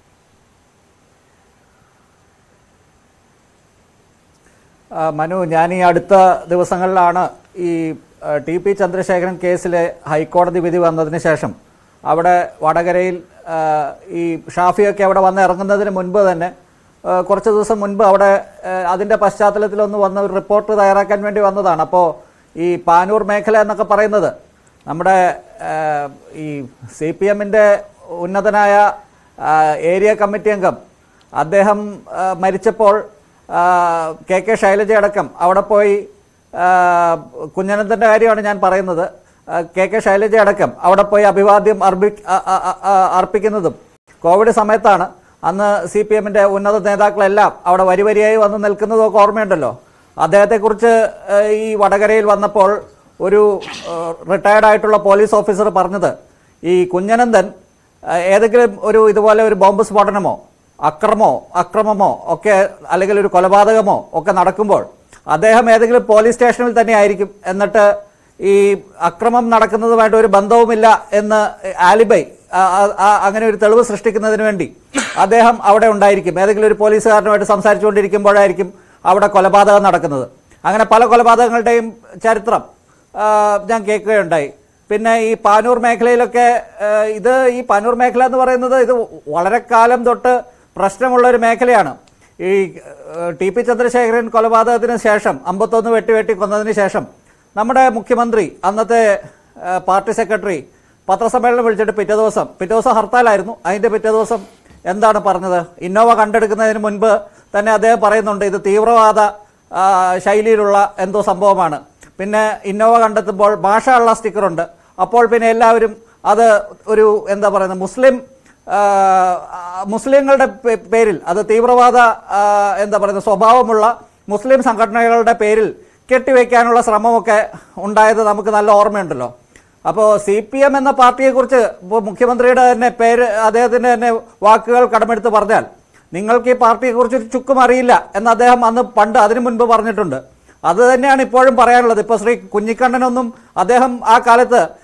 ആ, മനു ഞാൻ ഈ അടുത്ത ദിവസങ്ങളിലാണ് ഈ ആ, ടി പി ചന്ദ്രശേഖരൻ കേസിലെ ഹൈക്കോടതി വിധി വന്നതിന് ശേഷം അവിടെ വടകരയിൽ ആ, ഈ ഷാഫിയൊക്കെ അവിടെ വന്ന് ഇറങ്ങുന്നതിന് മുൻപ് തന്നെ ആ, കുറച്ച് ദിവസം മുൻപ് അവിടെ ആ, അതിൻ്റെ പശ്ചാത്തലത്തിലൊന്ന് വന്ന ഒരു റിപ്പോർട്ട് തയ്യാറാക്കാൻ വേണ്ടി വന്നതാണ് അപ്പോൾ ഈ പാനൂർ മേഖല എന്നൊക്കെ പറയുന്നത് നമ്മുടെ ആ, ഈ സി പി എമ്മിൻ്റെ ഉന്നതനായ ആ, ഏരിയ കമ്മിറ്റി അംഗം അദ്ദേഹം ആ, മരിച്ചപ്പോൾ ആ, കെ കെ ശൈലജ അടക്കം അവിടെ പോയി ആ, കുഞ്ഞനന്തൻ്റെ കാര്യമാണ് ഞാൻ പറയുന്നത് ആ, കെ കെ ശൈലജ അടക്കം അവിടെ പോയി അഭിവാദ്യം അർപ്പി അ- അ- അ- അ- അർപ്പിക്കുന്നതും കോവിഡ് സമയത്താണ് അന്ന് സി പി എമ്മിൻ്റെ ഉന്നത നേതാക്കളെല്ലാം അവിടെ വരി വരിയായി വന്ന് നിൽക്കുന്നതൊക്കെ ഓർമ്മയുണ്ടല്ലോ അദ്ദേഹത്തെക്കുറിച്ച് ആ, ഈ വടകരയിൽ വന്നപ്പോൾ ഒരു റിട്ടയർഡ് ആയിട്ടുള്ള പോലീസ് ഓഫീസർ പറഞ്ഞത് ഈ കുഞ്ഞനന്ദൻ ആ, ഏതെങ്കിലും ഒരു ഇതുപോലെ ഒരു ബോംബ് സ്ഫോടനമോ അക്രമോ അക്രമമോ ഒക്കെ അല്ലെങ്കിൽ ഒരു കൊലപാതകമോ ഒക്കെ നടക്കുമ്പോൾ അദ്ദേഹം ഏതെങ്കിലും പോലീസ് സ്റ്റേഷനിൽ തന്നെ ആയിരിക്കും എന്നിട്ട് ഈ അക്രമം നടക്കുന്നതുമായിട്ട് ഒരു ബന്ധവുമില്ല എന്ന് ആലിബൈ ആ- ആ- ആ- അങ്ങനെ ഒരു തെളിവ് സൃഷ്ടിക്കുന്നതിന് വേണ്ടി അദ്ദേഹം അവിടെ ഉണ്ടായിരിക്കും ഏതെങ്കിലും ഒരു പോലീസുകാരനുമായിട്ട് സംസാരിച്ചുകൊണ്ടിരിക്കുമ്പോഴായിരിക്കും അവിടെ കൊലപാതകം നടക്കുന്നത് അങ്ങനെ പല കൊലപാതകങ്ങളുടെയും ചരിത്രം ആ, ഞാൻ കേൾക്കുകയുണ്ടായി പിന്നെ ഈ പാനൂർ മേഖലയിലൊക്കെ ആ, ഇത് ഈ പാനൂർ മേഖല എന്ന് പറയുന്നത് ഇത് വളരെ കാലം തൊട്ട് പ്രശ്നമുള്ള ഒരു മേഖലയാണ് ഈ ആ, ടി പി ചന്ദ്രശേഖരൻ കൊലപാതകത്തിന് ശേഷം അമ്പത്തൊന്ന് വെട്ടി വെട്ടി കൊന്നതിന് ശേഷം നമ്മുടെ മുഖ്യമന്ത്രി അന്നത്തെ ആ, പാർട്ടി സെക്രട്ടറി പത്രസമ്മേളനം വിളിച്ചിട്ട് പിറ്റേ ദിവസം പിറ്റേ ദിവസം ഹർത്താലായിരുന്നു അതിൻ്റെ പിറ്റേ ദിവസം എന്താണ് പറഞ്ഞത് ഇന്നോവ കണ്ടെടുക്കുന്നതിന് മുൻപ് തന്നെ അദ്ദേഹം പറയുന്നുണ്ട് ഇത് തീവ്രവാദ ആ, ശൈലിയിലുള്ള എന്തോ സംഭവമാണ് പിന്നെ ഇന്നോവ കണ്ടെത്തുമ്പോൾ ഭാഷ ഉള്ള സ്റ്റിക്കറുണ്ട് അപ്പോൾ പിന്നെ എല്ലാവരും അത് ഒരു എന്താ പറയുന്നത് മുസ്ലിം ആ, ആ, മുസ്ലിങ്ങളുടെ പേ- പേരിൽ അത് തീവ്രവാദ ആ, എന്താ പറയുന്നത് സ്വഭാവമുള്ള മുസ്ലിം സംഘടനകളുടെ പേരിൽ കെട്ടിവെക്കാനുള്ള ശ്രമമൊക്കെ ഉണ്ടായത് നമുക്ക് നല്ല ഓർമ്മയുണ്ടല്ലോ അപ്പോൾ സി പി എം എന്ന പാർട്ടിയെക്കുറിച്ച് ഇപ്പോൾ മുഖ്യമന്ത്രിയുടെ തന്നെ പേര് അദ്ദേഹത്തിൻ്റെ തന്നെ വാക്കുകൾ കടമെടുത്ത് പറഞ്ഞാൽ നിങ്ങൾക്ക് ഈ പാർട്ടിയെക്കുറിച്ച് ഒരു ചുക്കും അറിയില്ല എന്ന് അദ്ദേഹം അന്ന് പണ്ട് അതിനു മുൻപ് പറഞ്ഞിട്ടുണ്ട് അത് തന്നെയാണ് ഇപ്പോഴും പറയാനുള്ളത് ഇപ്പോൾ ശ്രീ കുഞ്ഞിക്കണ്ണനൊന്നും അദ്ദേഹം ആ കാലത്ത്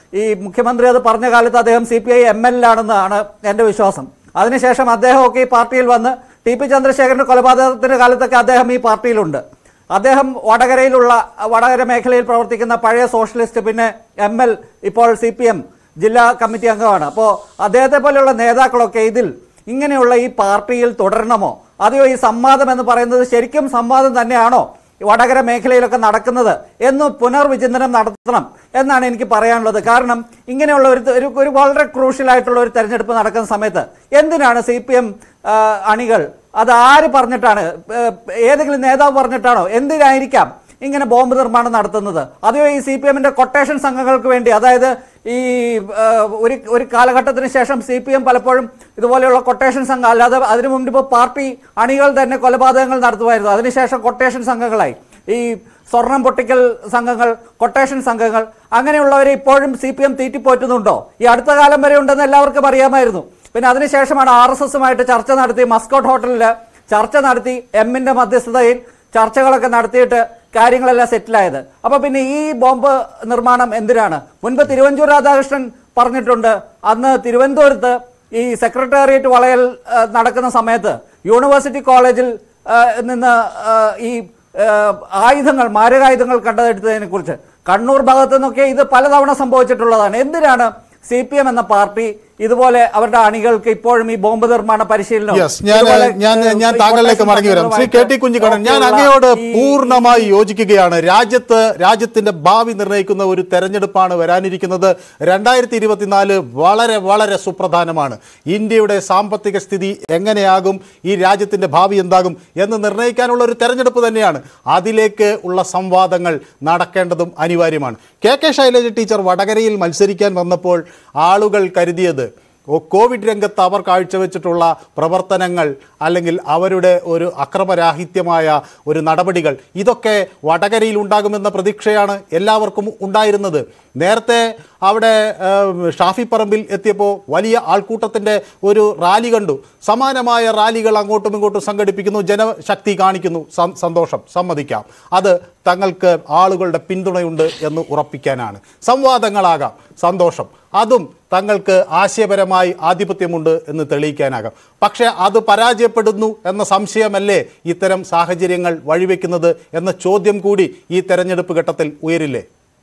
ഈ മുഖ്യമന്ത്രി അത് പറഞ്ഞ കാലത്ത് അദ്ദേഹം C P I M L ആണെന്നാണ് എൻ്റെ വിശ്വാസം അതിനുശേഷം അദ്ദേഹമൊക്കെ ഈ പാർട്ടിയിൽ വന്ന് ടി പി ചന്ദ്രശേഖരന്റെ കൊലപാതകത്തിന്റെ കാലത്തൊക്കെ അദ്ദേഹം ഈ പാർട്ടിയിലുണ്ട് അദ്ദേഹം വടകരയിലുള്ള വടകര മേഖലയിൽ പ്രവർത്തിക്കുന്ന പഴയ സോഷ്യലിസ്റ്റ് പിന്നെ എം എൽ ഇപ്പോൾ സി പി എം ജില്ലാ കമ്മിറ്റി അംഗമാണ് അപ്പോൾ അദ്ദേഹത്തെ പോലെയുള്ള നേതാക്കളൊക്കെ ഇതിൽ ഇങ്ങനെയുള്ള ഈ പാർട്ടിയിൽ തുടരണമോ അതെയോ ഈ സംവാദം എന്ന് പറയുന്നത് ശരിക്കും സംവാദം തന്നെയാണോ ഈ വടകര മേഖലയിലൊക്കെ നടക്കുന്നത് എന്ന് പുനർവിചിന്തനം നടത്തണം എന്നാണ് എനിക്ക് പറയാനുള്ളത് കാരണം ഇങ്ങനെയുള്ള ഒരു ഒരു- ഒരു വളരെ ക്രൂഷ്യൽ ആയിട്ടുള്ള ഒരു തെരഞ്ഞെടുപ്പ് നടക്കുന്ന സമയത്ത് എന്തിനാണ് സി പി എം അണികൾ അത് ആര് പറഞ്ഞിട്ടാണ് ഏഹ്, ഏതെങ്കിലും നേതാവ് പറഞ്ഞിട്ടാണോ എന്തിനായിരിക്കാം ഇങ്ങനെ ബോംബ് നിർമ്മാണം നടത്തുന്നത് അതെയോ ഈ സി പി എമ്മിന്റെ കൊട്ടേഷൻ സംഘങ്ങൾക്ക് വേണ്ടി അതായത് ഈ ഏഹ്, ഒരു ഒരു കാലഘട്ടത്തിന് ശേഷം സി പി എം പലപ്പോഴും ഇതുപോലെയുള്ള കൊട്ടേഷൻ സംഘം അല്ലാതെ അതിനു മുൻപ് ഇപ്പോൾ പാർട്ടി അണികൾ തന്നെ കൊലപാതകങ്ങൾ നടത്തുമായിരുന്നു അതിനുശേഷം കൊട്ടേഷൻ സംഘങ്ങളായി ഈ സ്വർണം പൊട്ടിക്കൽ സംഘങ്ങൾ കൊട്ടേഷൻ സംഘങ്ങൾ അങ്ങനെയുള്ളവരെ ഇപ്പോഴും സി പി എം തീറ്റിപ്പോറ്റുന്നുണ്ടോ ഈ അടുത്ത കാലം വരെ ഉണ്ടെന്ന് എല്ലാവർക്കും അറിയാമായിരുന്നു പിന്നെ അതിനുശേഷമാണ് ആർ എസ് എസുമായിട്ട് ചർച്ച നടത്തി മസ്കോട്ട് ഹോട്ടലിൽ ചർച്ച നടത്തി എമ്മിന്റെ മധ്യസ്ഥതയിൽ ചർച്ചകളൊക്കെ നടത്തിയിട്ട് കാര്യങ്ങളെല്ലാം സെറ്റിലായത് അപ്പൊ പിന്നെ ഈ ബോംബ് നിർമ്മാണം എന്തിനാണ് മുൻപ് തിരുവഞ്ചൂർ രാധാകൃഷ്ണൻ പറഞ്ഞിട്ടുണ്ട് അന്ന് തിരുവനന്തപുരത്ത് ഈ സെക്രട്ടേറിയറ്റ് വളയൽ ആ, നടക്കുന്ന സമയത്ത് യൂണിവേഴ്സിറ്റി കോളേജിൽ ആ, നിന്ന് ആ, ഈ ആ, ആയുധങ്ങൾ മാരകായുധങ്ങൾ കണ്ടെടുത്തതിനെ കുറിച്ച് കണ്ണൂർ ഭാഗത്തു നിന്നൊക്കെ ഇത് പലതവണ സംഭവിച്ചിട്ടുള്ളതാണ് എന്തിനാണ് സി പി എം എന്ന പാർട്ടി ഇതുപോലെ അവരുടെ അണികൾക്ക് ഇപ്പോഴും ഈ ബോംബ് നിർമ്മാണ പരിശീലനം യെസ് ഞാൻ ഇതുപോലെ, ഞാൻ ഏഹ്, ഞാൻ ഈ താങ്കളിലേക്ക് കൊട്ടേഷൻ മടങ്ങി വരാം ശ്രീ കെ ടി കുഞ്ഞിക്കണ്ണൻ ഞാൻ ഒക്കെയുള്ള അങ്ങയോട് ഈ- പൂർണ്ണമായി യോജിക്കുകയാണ് രാജ്യത്ത് രാജ്യത്തിന്റെ ഭാവി നിർണ്ണയിക്കുന്ന ഒരു തെരഞ്ഞെടുപ്പാണ് വരാനിരിക്കുന്നത് രണ്ടായിരത്തി ഇരുപത്തിനാല് വളരെ വളരെ സുപ്രധാനമാണ് ഇന്ത്യയുടെ സാമ്പത്തിക സ്ഥിതി എങ്ങനെയാകും ഈ രാജ്യത്തിന്റെ ഭാവി എന്താകും എന്ന് നിർണ്ണയിക്കാനുള്ള ഒരു തെരഞ്ഞെടുപ്പ് തന്നെയാണ് അതിലേക്ക് ഉള്ള സംവാദങ്ങൾ നടക്കേണ്ടതും അനിവാര്യമാണ് കെ കെ ശൈലജ ടീച്ചർ വടകരയിൽ മത്സരിക്കാൻ വന്നപ്പോൾ ആളുകൾ കരുതിയത് ഓ കോവിഡ് രംഗത്ത് അവർ കാഴ്ചവെച്ചിട്ടുള്ള പ്രവർത്തനങ്ങൾ അല്ലെങ്കിൽ അവരുടെ ഒരു അക്രമരാഹിത്യമായ ഒരു നടപടികൾ ഇതൊക്കെ വടകരയിൽ ഉണ്ടാകുമെന്ന പ്രതീക്ഷയാണ് എല്ലാവർക്കും ഉണ്ടായിരുന്നത് നേരത്തെ അവിടെ ഏഹ്, ഷാഫി പറമ്പിൽ എത്തിയപ്പോൾ വലിയ ആൾക്കൂട്ടത്തിൻ്റെ ഒരു റാലി കണ്ടു സമാനമായ റാലികൾ അങ്ങോട്ടും ഇങ്ങോട്ടും സംഘടിപ്പിക്കുന്നു ജനശക്തി കാണിക്കുന്നു സം- സന്തോഷം സമ്മതിക്കാം അത് തങ്ങൾക്ക് ആളുകളുടെ പിന്തുണയുണ്ട് എന്ന് ഉറപ്പിക്കാനാണ് സംവാദങ്ങളാകാം സന്തോഷം അതും തങ്ങൾക്ക് ആശയപരമായി ആധിപത്യമുണ്ട് എന്ന് തെളിയിക്കാനാകാം പക്ഷേ അത് പരാജയപ്പെടുന്നു എന്ന സംശയമല്ലേ ഇത്തരം സാഹചര്യങ്ങൾ വഴിവെക്കുന്നത് എന്ന ചോദ്യം കൂടി ഈ തെരഞ്ഞെടുപ്പ് ഘട്ടത്തിൽ ഉയരില്ലേ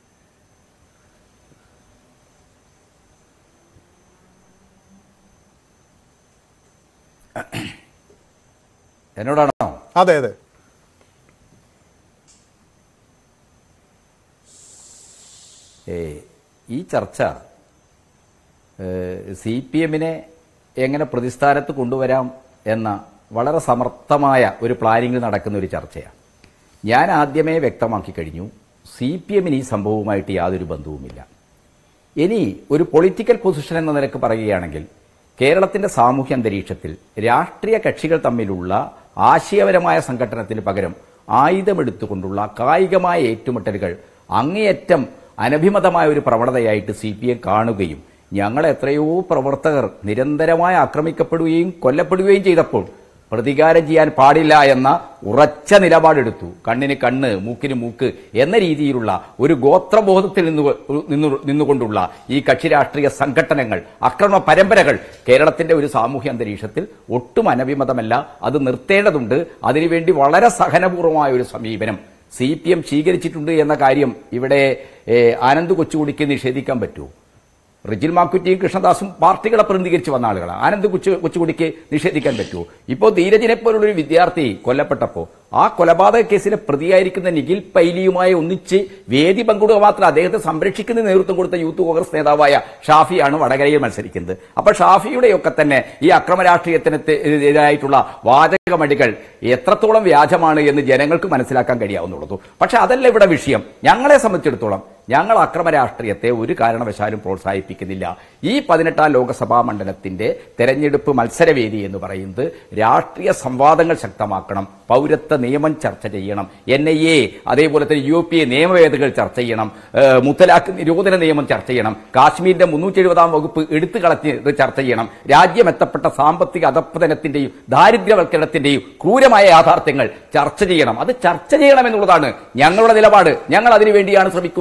എന്നോടാണോ അതെ അതെ ഏ, ഈ ചർച്ച സി പി എമ്മിനെ എങ്ങനെ പ്രതിസ്ഥാനത്ത് കൊണ്ടുവരാം എന്ന വളരെ സമർത്ഥമായ ഒരു പ്ലാനിങ്ങിൽ നടക്കുന്ന ഒരു ചർച്ചയാണ് ഞാൻ ആദ്യമേ വ്യക്തമാക്കി കഴിഞ്ഞു സി പി എമ്മിന് ഈ സംഭവവുമായിട്ട് യാതൊരു ബന്ധവുമില്ല ഇനി ഒരു പൊളിറ്റിക്കൽ പൊസിഷൻ എന്ന നിലക്ക് പറയുകയാണെങ്കിൽ കേരളത്തിന്റെ സാമൂഹ്യ അന്തരീക്ഷത്തിൽ രാഷ്ട്രീയ കക്ഷികൾ തമ്മിലുള്ള ആശയപരമായ സംഘടനത്തിന് പകരം ആയുധമെടുത്തുകൊണ്ടുള്ള കായികമായ ഏറ്റുമുട്ടലുകൾ അങ്ങേയറ്റം അനഭിമതമായ ഒരു പ്രവണതയായിട്ട് സി പി എം കാണുകയും ഞങ്ങൾ എത്രയോ പ്രവർത്തകർ നിരന്തരമായി ആക്രമിക്കപ്പെടുകയും കൊല്ലപ്പെടുകയും ചെയ്തപ്പോൾ പ്രതികാരം ചെയ്യാൻ പാടില്ല എന്ന ഉറച്ച നിലപാടെടുത്തു കണ്ണിന് കണ്ണ് മൂക്കിന് മൂക്ക് എന്ന രീതിയിലുള്ള ഒരു ഗോത്രബോധത്തിൽ നിന്ന് നിന്നു നിന്നുകൊണ്ടുള്ള ഈ കക്ഷി രാഷ്ട്രീയ സംഘടനകൾ അക്രമ പരമ്പരകൾ കേരളത്തിന്റെ ഒരു സാമൂഹ്യ അന്തരീക്ഷത്തിൽ ഒട്ടും അനഭിമതമല്ല അത് നിർത്തേണ്ടതുണ്ട് അതിനുവേണ്ടി വളരെ സഹനപൂർവമായ ഒരു സമീപനം സി പി എം സ്വീകരിച്ചിട്ടുണ്ട് എന്ന കാര്യം ഇവിടെ ഏ, ആനന്ദ് കൊച്ചുകുടിക്ക് നിഷേധിക്കാൻ പറ്റുമോ റിജിൽ മാക്കുറ്റിയും കൃഷ്ണദാസും പാർട്ടികളെ പ്രതിനിധീകരിച്ച് വന്ന ആളുകളാണ് ആനന്ദ് കൊച്ചു കൊച്ചുകുടിക്ക് നിഷേധിക്കാൻ പറ്റുമോ ഇപ്പോൾ ധീരജിനെ പോലുള്ള ഒരു വിദ്യാർത്ഥി കൊല്ലപ്പെട്ടപ്പോൾ ആ കൊലപാതക കേസിലെ പ്രതിയായിരിക്കുന്ന നിഖിൽ പൈലിയുമായി ഒന്നിച്ച് വേദി പങ്കിടുക മാത്രം അദ്ദേഹത്തെ സംരക്ഷിക്കുന്ന നേതൃത്വം കൊടുത്ത യൂത്ത് കോൺഗ്രസ് നേതാവായ ഷാഫിയാണ് വടകരയിൽ മത്സരിക്കുന്നത് അപ്പൊ ഷാഫിയുടെയൊക്കെ തന്നെ ഈ അക്രമ രാഷ്ട്രീയത്തിന് എതിരായിട്ടുള്ള വാചകമടികൾ എത്രത്തോളം വ്യാജമാണ് എന്ന് ജനങ്ങൾക്ക് മനസ്സിലാക്കാൻ കഴിയാവുന്നുള്ളൂ പക്ഷെ അതല്ല ഇവിടെ വിഷയം ഞങ്ങളെ സംബന്ധിച്ചിടത്തോളം ഞങ്ങൾ അക്രമ രാഷ്ട്രീയത്തെ ഒരു കാരണവശാലും പ്രോത്സാഹിപ്പിക്കുന്നില്ല ഈ പതിനെട്ടാം ലോക്സഭാ മണ്ഡലത്തിന്റെ തെരഞ്ഞെടുപ്പ് മത്സരവേദി എന്ന് പറയുന്നത് രാഷ്ട്രീയ സംവാദങ്ങൾ ശക്തമാക്കണം പൗരത്വ നിയമം ചർച്ച ചെയ്യണം എൻ ഐ എ അതേപോലെ തന്നെ യു പി എ നിയമഭേദഗതികൾ ചർച്ച ചെയ്യണം ഏഹ് മുത്തലാഖ് നിരോധന നിയമം ചർച്ച ചെയ്യണം കാശ്മീരിന്റെ മുന്നൂറ്റി എഴുപതാം വകുപ്പ് എടുത്തു കളഞ്ഞ് ഇത് ചർച്ച ചെയ്യണം രാജ്യം എത്തപ്പെട്ട സാമ്പത്തിക അധപ്പതനത്തിന്റെയും ദാരിദ്ര്യവൽക്കരണത്തിന്റെയും ക്രൂരമായ യാഥാർത്ഥ്യങ്ങൾ ചർച്ച ചെയ്യണം അത് ചർച്ച ചെയ്യണം എന്നുള്ളതാണ് ഞങ്ങളുടെ നിലപാട് ഞങ്ങൾ അതിനുവേണ്ടിയാണ് ശ്രമിക്കുന്നത്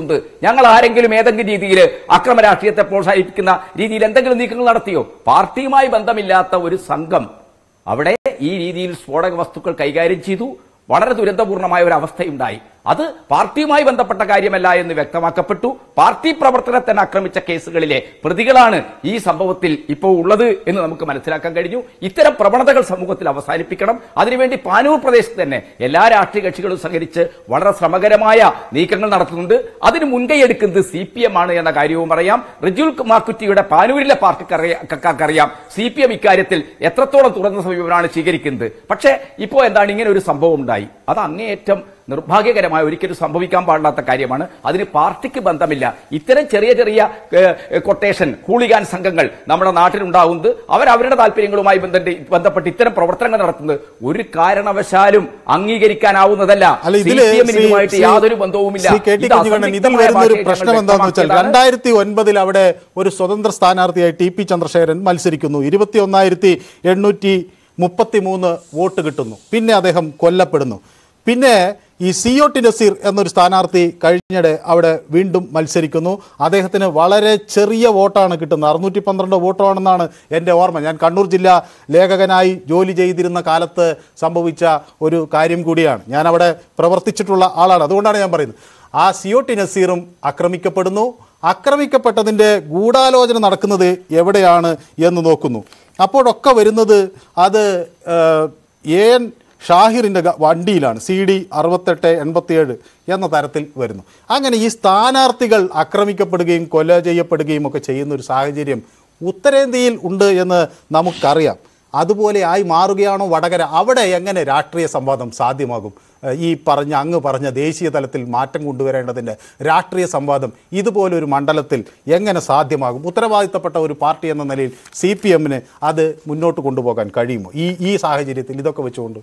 ഞങ്ങൾ ആരെങ്കിലും ഏതെങ്കിലും രീതിയിൽ അക്രമ രാഷ്ട്രീയത്തെ പ്രോത്സാഹിപ്പിക്കുന്ന രീതിയിൽ എന്തെങ്കിലും നീക്കങ്ങൾ നടത്തിയോ പാർട്ടിയുമായി ബന്ധമില്ലാത്ത ഒരു സംഘം അവിടെ ഈ രീതിയിൽ സ്ഫോടക വസ്തുക്കൾ കൈകാര്യം ചെയ്തു വളരെ ദുരന്തപൂർണമായ ഒരു അവസ്ഥയുണ്ടായി അത് പാർട്ടിയുമായി ബന്ധപ്പെട്ട കാര്യമല്ല എന്ന് വ്യക്തമാക്കപ്പെട്ടു പാർട്ടി പ്രവർത്തനത്തെ തന്നെ ആക്രമിച്ച കേസുകളിലെ പ്രതികളാണ് ഈ സംഭവത്തിൽ ഇപ്പോൾ ഉള്ളത് എന്ന് നമുക്ക് മനസ്സിലാക്കാൻ കഴിഞ്ഞു ഇത്തരം പ്രവണതകൾ സമൂഹത്തിൽ അവസാനിപ്പിക്കണം അതിനുവേണ്ടി പാനൂർ പ്രദേശത്ത് തന്നെ എല്ലാ രാഷ്ട്രീയ കക്ഷികളും സഹകരിച്ച് വളരെ ശ്രമകരമായ നീക്കങ്ങൾ നടത്തുന്നുണ്ട് അതിന് മുൻകൈ എടുക്കുന്നത് സി പി എം ആണ് എന്ന കാര്യവും അറിയാം റിജുൽ മാക്കുറ്റിയുടെ പാനൂരിലെ പാർട്ടിക്കാർക്കറിയാം സി പി എം ഇക്കാര്യത്തിൽ എത്രത്തോളം തുറന്ന സമീപനമാണ് സ്വീകരിക്കുന്നത് പക്ഷേ ഇപ്പോൾ എന്താണ് ഇങ്ങനെ ഒരു സംഭവം ഉണ്ടായി അത് അങ്ങേയറ്റം നിർഭാഗ്യകരമായ ഒരിക്കലും സംഭവിക്കാൻ പാടില്ലാത്ത കാര്യമാണ് അതിന് പാർട്ടിക്ക് ബന്ധമില്ല ഇത്തരം ചെറിയ ചെറിയ ഏഹ്, കൊട്ടേഷൻ ഹൂളിഗാൻ സംഘങ്ങൾ നമ്മുടെ നാട്ടിലുണ്ടാകുന്നത് അവർ അവരുടെ താല്പര്യങ്ങളുമായി ബന്ധപ്പെട്ട് ബന്ധപ്പെട്ട് ഇത്തരം പ്രവർത്തനങ്ങൾ നടത്തുന്നത് ഒരു കാരണവശാലും അംഗീകരിക്കാനാവുന്നതല്ല അല്ല ഇതില് CPM ന് ശ്രീ- ഇതുമായിട്ട് ശ്രീ- യാതൊരു ബന്ധവുമില്ല ശ്രീ കെ ടി ഇത് കുഞ്ഞിക്കണ്ണൻ ഇതിൽ അസംതൃപ്തമായ വരുന്ന ഒരു ഭാഷയിൽ പ്രശ്നം ഞങ്ങൾ എന്താണെന്ന് വെച്ചാൽ വ്യക്തമാക്കിയതാണ്. രണ്ടായിരത്തി ഒൻപതിൽ അവിടെ ഒരു സ്വതന്ത്ര സ്ഥാനാർത്ഥിയായി ടി പി ചന്ദ്രശേഖരൻ മത്സരിക്കുന്നു ഇരുപത്തി ഒന്നായിരത്തി എണ്ണൂറ്റി മുപ്പത്തി മൂന്ന് വോട്ട് കിട്ടുന്നു പിന്നെ അദ്ദേഹം കൊല്ലപ്പെടുന്നു പിന്നെ ഈ സി ഒ ടി നസീർ എന്നൊരു സ്ഥാനാർത്ഥി കഴിഞ്ഞിടെ അവിടെ വീണ്ടും മത്സരിക്കുന്നു അദ്ദേഹത്തിന് വളരെ ചെറിയ വോട്ടാണ് കിട്ടുന്നത് അറുന്നൂറ്റി പന്ത്രണ്ട് വോട്ടാണെന്നാണ് എൻ്റെ ഓർമ്മ ഞാൻ കണ്ണൂർ ജില്ലാ ലേഖകനായി ജോലി ചെയ്തിരുന്ന കാലത്ത് സംഭവിച്ച ഒരു കാര്യം കൂടിയാണ് ഞാൻ അവിടെ പ്രവർത്തിച്ചിട്ടുള്ള ആളാണ് അതുകൊണ്ടാണ് ഞാൻ പറയുന്നത് ആ സി ഒ ടി നസീറും ആക്രമിക്കപ്പെടുന്നു ആക്രമിക്കപ്പെട്ടതിൻ്റെ ഗൂഢാലോചന നടക്കുന്നത് എവിടെയാണ് എന്ന് നോക്കുന്നു അപ്പോഴൊക്കെ വരുന്നത് അത് ഏഹ്, എൻ ഷാഹിറിൻ്റെ ഗ- വണ്ടിയിലാണ് സി ഡി അറുപത്തെട്ട് എൺപത്തിയേഴ് എന്ന തരത്തിൽ വരുന്നു അങ്ങനെ ഈ സ്ഥാനാർത്ഥികൾ ആക്രമിക്കപ്പെടുകയും കൊല ചെയ്യപ്പെടുകയും ഒക്കെ ചെയ്യുന്ന ഒരു സാഹചര്യം ഉത്തരേന്ത്യയിൽ ഉണ്ട് എന്ന് നമുക്കറിയാം അതുപോലെ ആയി മാറുകയാണോ വടകര അവിടെ എങ്ങനെ രാഷ്ട്രീയ സംവാദം സാധ്യമാകും ഏഹ് ഈ പറഞ്ഞ അങ്ങ് പറഞ്ഞ ദേശീയ തലത്തിൽ മാറ്റം കൊണ്ടുവരേണ്ടതിൻ്റെ രാഷ്ട്രീയ സംവാദം ഇതുപോലൊരു മണ്ഡലത്തിൽ എങ്ങനെ സാധ്യമാകും ഉത്തരവാദിത്തപ്പെട്ട ഒരു പാർട്ടി എന്ന നിലയിൽ സി പി എമ്മിന് അത് മുന്നോട്ട് കൊണ്ടുപോകാൻ കഴിയുമോ ഈ ഈ സാഹചര്യത്തിൽ ഇതൊക്കെ വെച്ചുകൊണ്ട്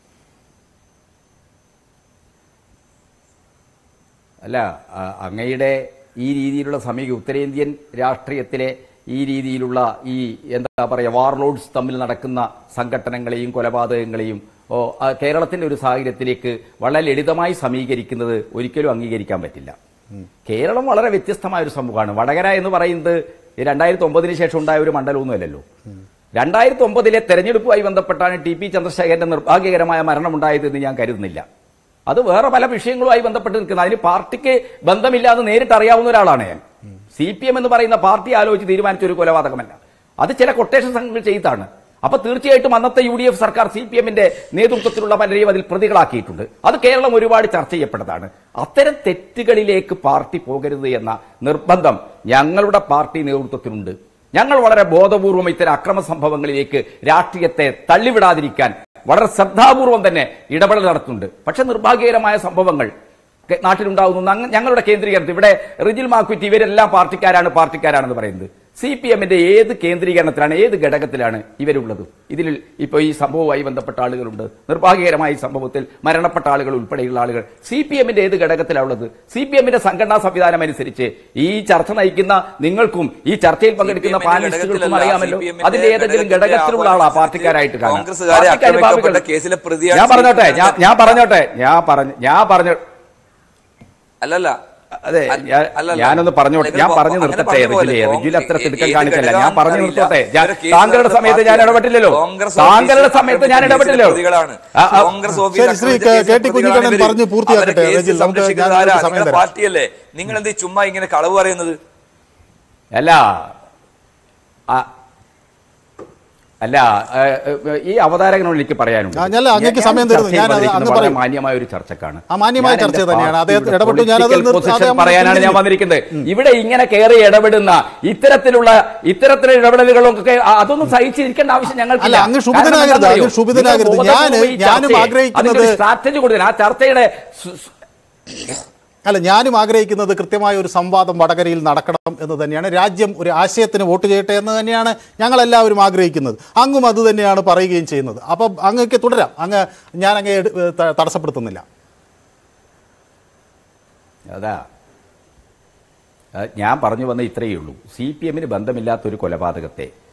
അല്ല ആ, അങ്ങയുടെ ഈ രീതിയിലുള്ള സമീപ ഉത്തരേന്ത്യൻ രാഷ്ട്രീയത്തിലെ ഈ രീതിയിലുള്ള ഈ എന്താ പറയുക വാർലോഡ്സ് തമ്മിൽ നടക്കുന്ന സംഘടനകളെയും കൊലപാതകങ്ങളെയും ഓ ആ, കേരളത്തിന്റെ ഒരു സാഹചര്യത്തിലേക്ക് വളരെ ലളിതമായി സമീകരിക്കുന്നത് ഒരിക്കലും അംഗീകരിക്കാൻ പറ്റില്ല കേരളം വളരെ വ്യത്യസ്തമായ ഒരു സമൂഹമാണ് വടകര എന്ന് പറയുന്നത് രണ്ടായിരത്തി ഒമ്പതിന് ശേഷം ഉണ്ടായ ഒരു മണ്ഡലമൊന്നുമല്ലല്ലോ രണ്ടായിരത്തി ഒമ്പതിലെ തെരഞ്ഞെടുപ്പുമായി ബന്ധപ്പെട്ടാണ് ടി പി ചന്ദ്രശേഖരന്റെ നിർഭാഗ്യകരമായ മരണമുണ്ടായത് എന്ന് ഞാൻ കരുതുന്നില്ല അത് വേറെ പല വിഷയങ്ങളുമായി ബന്ധപ്പെട്ട് നിൽക്കുന്നത് അതിന് പാർട്ടിക്ക് ബന്ധമില്ല എന്ന് നേരിട്ട് അറിയാവുന്ന ഒരാളാണ് ഞാൻ സി പി എം എന്ന് പറയുന്ന പാർട്ടി ആലോചിച്ച് തീരുമാനിച്ച ഒരു കൊലപാതകമല്ല അത് ചില കൊട്ടേഷൻ സംഘങ്ങൾ ചെയ്താണ് അപ്പൊ തീർച്ചയായിട്ടും അന്നത്തെ യു ഡി എഫ് സർക്കാർ സി പി എമ്മിന്റെ നേതൃത്വത്തിലുള്ള പലരെയും അതിൽ പ്രതികളാക്കിയിട്ടുണ്ട് അത് കേരളം ഒരുപാട് ചർച്ച ചെയ്യപ്പെട്ടതാണ് അത്തരം തെറ്റുകളിലേക്ക് പാർട്ടി പോകരുത് എന്ന നിർബന്ധം ഞങ്ങളുടെ പാർട്ടി നേതൃത്വത്തിനുണ്ട് ഞങ്ങൾ വളരെ ബോധപൂർവം ഇത്തരം അക്രമ സംഭവങ്ങളിലേക്ക് രാഷ്ട്രീയത്തെ തള്ളിവിടാതിരിക്കാൻ വളരെ ശ്രദ്ധാപൂർവം തന്നെ ഇടപെടൽ നടത്തുന്നുണ്ട് പക്ഷെ നിർഭാഗ്യകരമായ സംഭവങ്ങൾ കെ- നാട്ടിലുണ്ടാകുന്നു അങ്ങ- ഞങ്ങളുടെ കേന്ദ്രീകരണത്തിൽ ഇവിടെ റിജിൽ മാക്കുറ്റി ഇവരെല്ലാം പാർട്ടിക്കാരാണ് പാർട്ടിക്കാരാണെന്ന് പറയുന്നത് സി പി എമ്മിന്റെ ഏത് കേന്ദ്രീകരണത്തിലാണ് ഏത് ഘടകത്തിലാണ് ഇവരുള്ളത് ഇതിൽ ഇപ്പോൾ ഈ സംഭവവുമായി ബന്ധപ്പെട്ട ആളുകളുണ്ട് നിർഭാഗ്യകരമായ ഈ സംഭവത്തിൽ മരണപ്പെട്ട ആളുകൾ ഉൾപ്പെടെയുള്ള ആളുകൾ സി പി എമ്മിന്റെ ഏത് ഘടകത്തിലാണ് ഉള്ളത് സി പി എമ്മിന്റെ സംഘടനാ സംവിധാനം അനുസരിച്ച് ഈ ചർച്ച നയിക്കുന്ന നിങ്ങൾക്കും ഈ ചർച്ചയിൽ പങ്കെടുക്കുന്ന CPM ന്റെ പാനലിസ്റ്റുകൾക്കും ഘടകത്തിലല്ല, അറിയാമല്ലോ CPM ന്റെ അതിന്റെ ഏതെങ്കിലും ഘടകത്തിന്റെ ഘടകത്തിലുള്ള ആളാ ആഹ്വാനം പാർട്ടിക്കാരായിട്ട് കാണാം കോൺഗ്രസ്സുകാരെ പാർട്ടിക്ക് അനുഭാവികൾ- ആക്രമിക്കപ്പെട്ട കേസിലെ പ്രതിയാണ് ഞാൻ പറഞ്ഞോട്ടെ CPM ഞാൻ ഞാൻ പറഞ്ഞോട്ടെ ഞാൻ പറഞ്ഞു ഞാൻ പറഞ്ഞു അല്ലല്ല അതെ അല്ല- ഞാൻ- അല്ലല്ല. ഞാനൊന്ന് പറഞ്ഞോട്ടെ ഞാൻ നിങ്ങൾ പറഞ്ഞു അങ്ങനെ നിർത്തട്ടെ പറഞ്ഞ പോലെ റിജിലെ കോൺഗ്രസ് റിജിൽ അത്ര തിടുക്കം ഏത് കാണിക്കല്ല ഞാൻ ഘടകമാണെന്ന് പറഞ്ഞു അറിയില്ല. നിർത്തട്ടെ ഞാൻ ഇവരെ കേസ് താങ്കളുടെ നടത്തുന്ന സമയത്ത് ഞാൻ പാർട്ടിയാണ്. ഇടപെട്ടില്ലല്ലോ കോൺഗ്രസ് താങ്കളുടെ ഓഫീസിൽ സമയത്ത് ഞാൻ ആക്രമിച്ച ഇടപെട്ടില്ലല്ലോ പ്രതികളാണ്. ആ, ആ, കോൺഗ്രസ് ഓഫീസിൽ ശരി, ശ്രീ ആക്രമിച്ച കെ- കേസിലെ കെ ടി കുഞ്ഞിക്കണ്ണൻ പ്രതികളാണ് ഇവര്. പറഞ്ഞ് പൂർത്തിയാക്കട്ടെ. അവരെ കേസ് രജിൽ, നമുക്ക് സംരക്ഷിക്കുന്നത് ഞാൻ ആരാ? നിങ്ങൾക്ക് സമയം നിങ്ങളുടെ തരാം. പാർട്ടിയല്ലേ നിങ്ങൾ എന്ത് ചുമ്മാ ഇങ്ങനെ കളവ് പറയുന്നത് അല്ല ആ, അല്ല ഏ, ഏ, ഈ അവതാരകനോട് എനിക്ക് പറയാനുണ്ട് ആ, ഞാൻ- അങ്ങേക്ക് ഞാൻ സമയം തരുന്നു. ചർച്ചയിൽ ഞാൻ അത് വന്നിരിക്കുന്നത് അങ്ങ് വളരെ പറയൂ. മാന്യമായ ഒരു ചർച്ചക്കാണ് ആ, മാന്യമായ ഞാൻ ചർച്ച എൻ്റെ തന്നെയാണ്. അദ്ദേഹം പാർട്ടിയുടെ ഇടപെട്ടു. ഞാനത് political നിർ- position അദ്ദേഹം പറയാനാണ് ഞാൻ നിർത്തി. വന്നിരിക്കുന്നത് ഇവിടെ ഇങ്ങനെ കയറി ഇടപെടുന്ന ഇത്തരത്തിലുള്ള ഇത്തരത്തിലുള്ള ഇടപെടലുകളൊക്കെ ആ, അതൊന്നും സഹിച്ചിരിക്കേണ്ട ആവശ്യം ഞങ്ങൾക്ക് അല്ല, അങ്ങ് ക്ഷുഭിതനാകരുത്, അങ്ങ് ക്ഷുഭിതനാകരുത്. ഞാന് ഞാനും ആഗ്രഹിക്കുന്നത് സ്ട്രാറ്റജി കൊടുക്കാൻ ആ ചർച്ചയുടെ സു- സു- അല്ല ഞാനും ആഗ്രഹിക്കുന്നത് കൃത്യമായ ഒരു സംവാദം വടകരയിൽ നടക്കണം എന്ന് തന്നെയാണ് രാജ്യം ഒരു ആശയത്തിന് വോട്ട് ചെയ്യട്ടെ എന്ന് തന്നെയാണ് ഞങ്ങളെല്ലാവരും ആഗ്രഹിക്കുന്നത് അങ്ങും അത് തന്നെയാണ് പറയുകയും ചെയ്യുന്നത് അപ്പം അങ്ങക്ക് തുടരാം അങ്ങ് ഞാൻ അങ്ങ് എടു- ത- തടസ്സപ്പെടുത്തുന്നില്ല അതാ അത് ഞാൻ പറഞ്ഞു വന്ന ഇത്രയേ ഉള്ളൂ സി പി എമ്മിന് ബന്ധമില്ലാത്തൊരു കൊലപാതകത്തെ